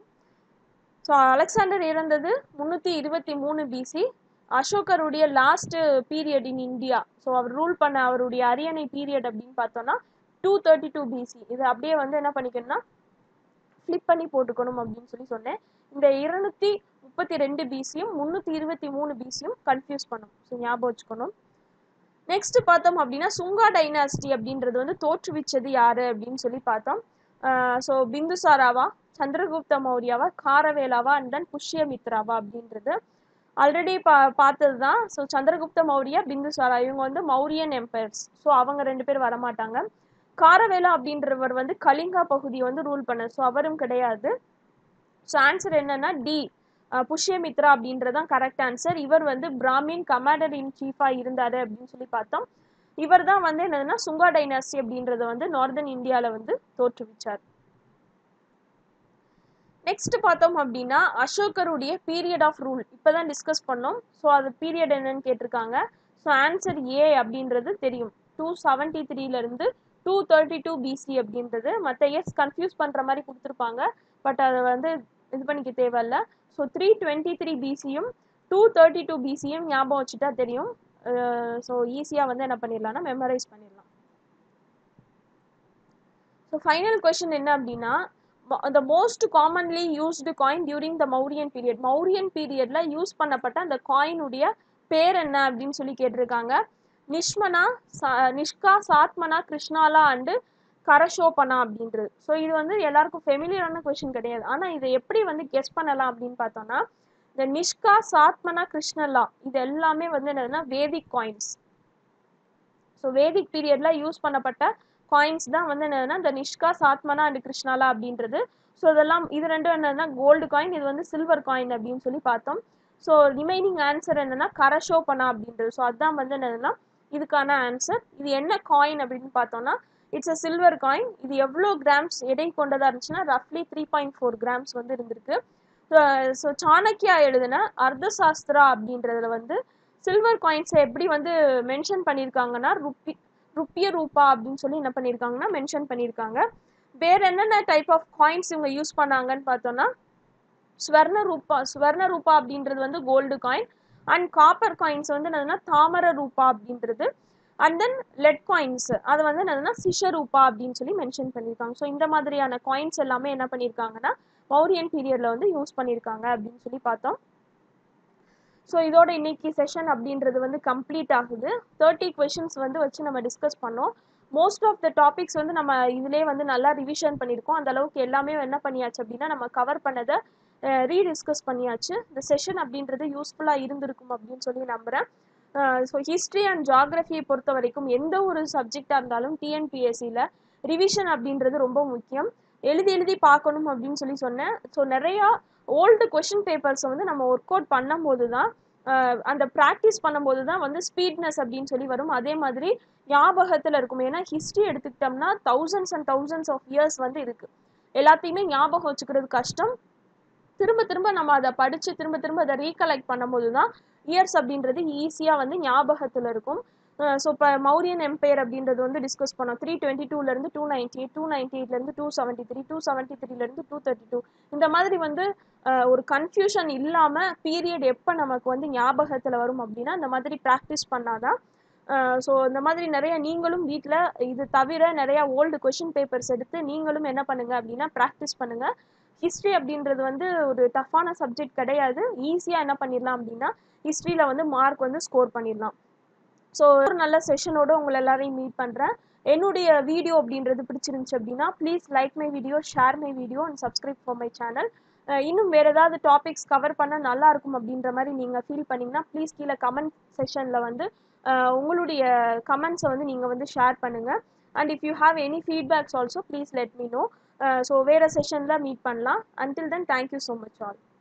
Speaker 1: ஸோ அலெக்சாண்டர் இறந்தது முந்நூற்றி இருபத்தி மூணு பிசி அசோகருடைய last period in India so அவர் ரூல் பண்ண அவருடைய அரியணை பீரியட் அப்படின்னு பார்த்தோம்னா டூ தேர்ட்டி டூ பிசி இது அப்படியே வந்து என்ன பண்ணிக்கணும்னா ஃப்ளிப் பண்ணி போட்டுக்கணும் அப்படின்னு சொல்லி சொன்னேன் இந்த இருநூத்தி முப்பத்தி ரெண்டு பிசியும் முந்நூற்றி இருபத்தி மூணு பிசியும் கன்ஃபியூஸ் பண்ணும் ஸோ ஞாபகம் வச்சுக்கணும் நெக்ஸ்ட் பார்த்தோம் அப்படின்னா சுங்கா டைனாஸ்டி அப்படின்றது வந்து தோற்றுவிச்சது யாரு அப்படின்னு சொல்லி பார்த்தோம் ஸோ பிந்துசாராவா சந்திரகுப்த மௌரியாவா காரவேலாவா அண்ட் தென் புஷ்யமித்ராவா அப்படின்றது ஆல்ரெடி பா பார்த்தது தான் ஸோ சந்திரகுப்த மௌரியா பிந்துசாரா இவங்க வந்து மௌரியன் எம்பையர்ஸ் ஸோ அவங்க ரெண்டு பேர் வரமாட்டாங்க காரவேலா அப்படின்றவர் வந்து கலிங்கா பகுதியை வந்து ரூல் பண்ண ஸோ அவரும் கிடையாது ஸோ ஆன்சர் என்னன்னா டி புஷ்யமித்ரா அப்படின்றதான் கரெக்ட் ஆன்சர் இவர் வந்து பிராமின் கமாண்டர் இன் சீஃபா இருந்தாரு அப்படின்னு சொல்லி பார்த்தோம் இவர் தான் வந்து என்னதுன்னா சுங்கா டைனாஸ்டி அப்படின்றத வந்து நார்தன் இந்தியாவில் வந்து தோற்றுவிச்சார் நெக்ஸ்ட் பார்த்தோம் அப்படின்னா அசோகருடைய பீரியட் ஆஃப் ரூல் இப்போதான் டிஸ்கஸ் பண்ணோம் ஸோ அது பீரியட் என்னன்னு கேட்டிருக்காங்க ஸோ ஆன்சர் ஏ அப்படின்றது தெரியும் டூ செவன்டி த்ரீலேருந்து டூ தேர்ட்டி டூ பிசி அப்படின்றது மற்ற இயர்ஸ் கன்ஃபியூஸ் பண்ணுற மாதிரி கொடுத்துருப்பாங்க பட் அதை வந்து இது பண்ணிக்க தேவையில்ல ஸோ த்ரீ டுவெண்ட்டி த்ரீ பிசியும் டூ தேர்ட்டி டூ பிசியும் ஞாபகம் வச்சுட்டா தெரியும் ஸோ ஈஸியாக வந்து என்ன பண்ணிடலாம்னா மெமரைஸ் பண்ணிடலாம் ஸோ ஃபைனல் கொஷின் என்ன அப்படின்னா the most commonly used coin during the Mauryan period Mauryan பீரியட்ல யூஸ் பண்ணப்பட்ட அந்த காயினுடைய பேர் என்ன அப்படின்னு சொல்லி கேட்டிருக்காங்க நிஷ்மனா சா- நிஷ்கா சாத்மனா கிருஷ்ணாலா அண்டு கரஷோபனா அப்படின்றது ஸோ இது வந்து எல்லாருக்கும் ஃபெமிலியரான கொஷின் கிடையாது ஆனால் இதை எப்படி வந்து கெஸ் பண்ணலாம் அப்படின்னு பார்த்தோம்னா இந்த நிஷ்கா சாத்மனா கிருஷ்ணலா இது எல்லாமே வந்து என்னதுன்னா வேதிக் காயின்ஸ் ஸோ வேதிக் பீரியட்ல யூஸ் பண்ணப்பட்ட காயின்ஸ் தான் வந்து என்னதுன்னா இந்த நிஷ்கா சாத்மனா அண்ட் கிருஷ்ணாலா அப்படின்றது ஸோ இதெல்லாம் இது ரெண்டும் என்னதுன்னா கோல்டு காயின் இது வந்து சில்வர் காயின் அப்படின்னு சொல்லி பார்த்தோம் ஸோ ரிமைனிங் ஆன்சர் என்னன்னா கரஷோபனா அப்படின்றது ஸோ அதுதான் வந்து என்னதுன்னா இதுக்கான ஆன்சர் இது என்ன காயின் அப்படின்னு பார்த்தோம்னா இட்ஸ் அ சில்வர் காயின் இது எவ்வளோ கிராம்ஸ் எடை கொண்டதாக இருந்துச்சுன்னா ரஃப்லி த்ரீ பாயிண்ட் ஃபோர் கிராம்ஸ் வந்து இருந்திருக்கு ஸோ சாணக்கியா எழுதின அர்த்தசாஸ்திரா அப்படின்றதுல வந்து சில்வர் காயின்ஸை எப்படி வந்து மென்ஷன் பண்ணியிருக்காங்கன்னா ருப்பி ருப்பிய ரூபா அப்படின்னு சொல்லி என்ன பண்ணியிருக்காங்கன்னா மென்ஷன் பண்ணியிருக்காங்க வேற என்னென்ன டைப் ஆஃப் காயின்ஸ் இவங்க யூஸ் பண்ணாங்கன்னு பார்த்தோம்னா ஸ்வர்ண ரூபா ஸ்வர்ண ரூபா அப்படின்றது வந்து gold coin and copper coins வந்து என்னதுன்னா தாமர ரூபா அப்படின்றது அண்ட் தென் லெட் காயின்ஸ் அது வந்து என்னதுன்னா சிஷ ரூபா அப்படின்னு சொல்லி மென்ஷன் பண்ணியிருக்காங்க ஸோ இந்த மாதிரியான காயின்ஸ் எல்லாமே என்ன பண்ணியிருக்காங்கன்னா மௌரியன் பீரியடில் வந்து யூஸ் பண்ணியிருக்காங்க அப்படின்னு சொல்லி பார்த்தோம் ஸோ இதோட இன்னைக்கு செஷன் அப்படின்றது வந்து கம்ப்ளீட் ஆகுது தேர்ட்டி கொஷின்ஸ் வந்து வச்சு நம்ம டிஸ்கஸ் பண்ணோம் மோஸ்ட் ஆஃப் த டாபிக்ஸ் வந்து நம்ம இதிலே வந்து நல்லா ரிவிஷன் பண்ணியிருக்கோம் அந்த அளவுக்கு எல்லாமே என்ன பண்ணியாச்சு அப்படின்னா நம்ம கவர் பண்ணதை ரீடிஸ்கஸ் பண்ணியாச்சு இந்த செஷன் அப்படின்றது யூஸ்ஃபுல்லாக இருந்திருக்கும் அப்படின்னு சொல்லி நம்புகிறேன் ஸோ ஹிஸ்ட்ரி அண்ட் ஜாகிரஃபியை பொறுத்த வரைக்கும் எந்த ஒரு சப்ஜெக்டாக இருந்தாலும் டிஎன்பிஎஸ்சியில் ரிவிஷன் அப்படின்றது ரொம்ப முக்கியம் எழுதி எழுதி பார்க்கணும் அப்படின்னு சொல்லி சொன்னேன் ஸோ நிறையா ஓல்டு கொஷின் பேப்பர்ஸை வந்து நம்ம ஒர்க் அவுட் பண்ணும்போது தான் அந்த ப்ராக்டிஸ் பண்ணும்போது தான் வந்து ஸ்பீட்னஸ் அப்படின்னு சொல்லி வரும் அதே மாதிரி ஞாபகத்தில் இருக்கும் ஏன்னா ஹிஸ்ட்ரி எடுத்துக்கிட்டோம்னா thousands and thousands of years வந்து இருக்குது எல்லாத்தையுமே ஞாபகம் வச்சுக்கிறது கஷ்டம் திரும்ப திரும்ப நம்ம அதை படித்து திரும்ப திரும்ப அதை ரீகலெக்ட் பண்ணும்போது தான் இயர்ஸ் அப்படின்றது ஈஸியாக வந்து ஞாபகத்தில் இருக்கும் ஸோ இப்போ மௌரியன் எம்பையர் அப்படின்றது வந்து டிஸ்கஸ் பண்ணோம் த்ரீ டுவெண்ட்டி டூலேருந்து two ninety eight two ninety எயிட்லேருந்து two seventy three two seventy த்ரீலேருந்து டூ தேர்ட்டி டூ இந்த மாதிரி வந்து ஒரு கன்ஃபியூஷன் இல்லாமல் பீரியட் எப்போ நமக்கு வந்து ஞாபகத்தில் வரும் அப்படின்னா இந்த மாதிரி ப்ராக்டிஸ் பண்ணாதான் ஸோ இந்த மாதிரி நிறைய நீங்களும் வீட்டில் இது தவிர நிறையா ஓல்டு கொஷின் பேப்பர்ஸ் எடுத்து நீங்களும் என்ன பண்ணுங்கள் அப்படின்னா ப்ராக்டிஸ் பண்ணுங்கள் ஹிஸ்ட்ரி அப்படின்றது வந்து ஒரு டஃப்பான சப்ஜெக்ட் கிடையாது ஈஸியாக என்ன பண்ணிடலாம் அப்படின்னா ஹிஸ்ட்ரியில் வந்து மார்க் வந்து ஸ்கோர் பண்ணிடலாம் ஸோ ஒரு நல்ல செஷனோட உங்களை எல்லாரையும் மீட் பண்ணுறேன் என்னுடைய வீடியோ அப்படின்றது பிடிச்சிருந்துச்சு அப்படின்னா please like my video share my video and subscribe for my channel இன்னும் வேறு ஏதாவது டாபிக்ஸ் கவர் பண்ண நல்லா இருக்கும் அப்படின்ற மாதிரி நீங்கள் ஃபீல் பண்ணிங்கன்னா ப்ளீஸ் கீழே கமெண்ட் செஷனில் வந்து உங்களுடைய கமெண்ட்ஸை வந்து நீங்கள் வந்து ஷேர் பண்ணுங்கள் and if you have any feedbacks also please let me know so வேறு செஷனில் மீட் பண்ணலாம் until then thank you so much all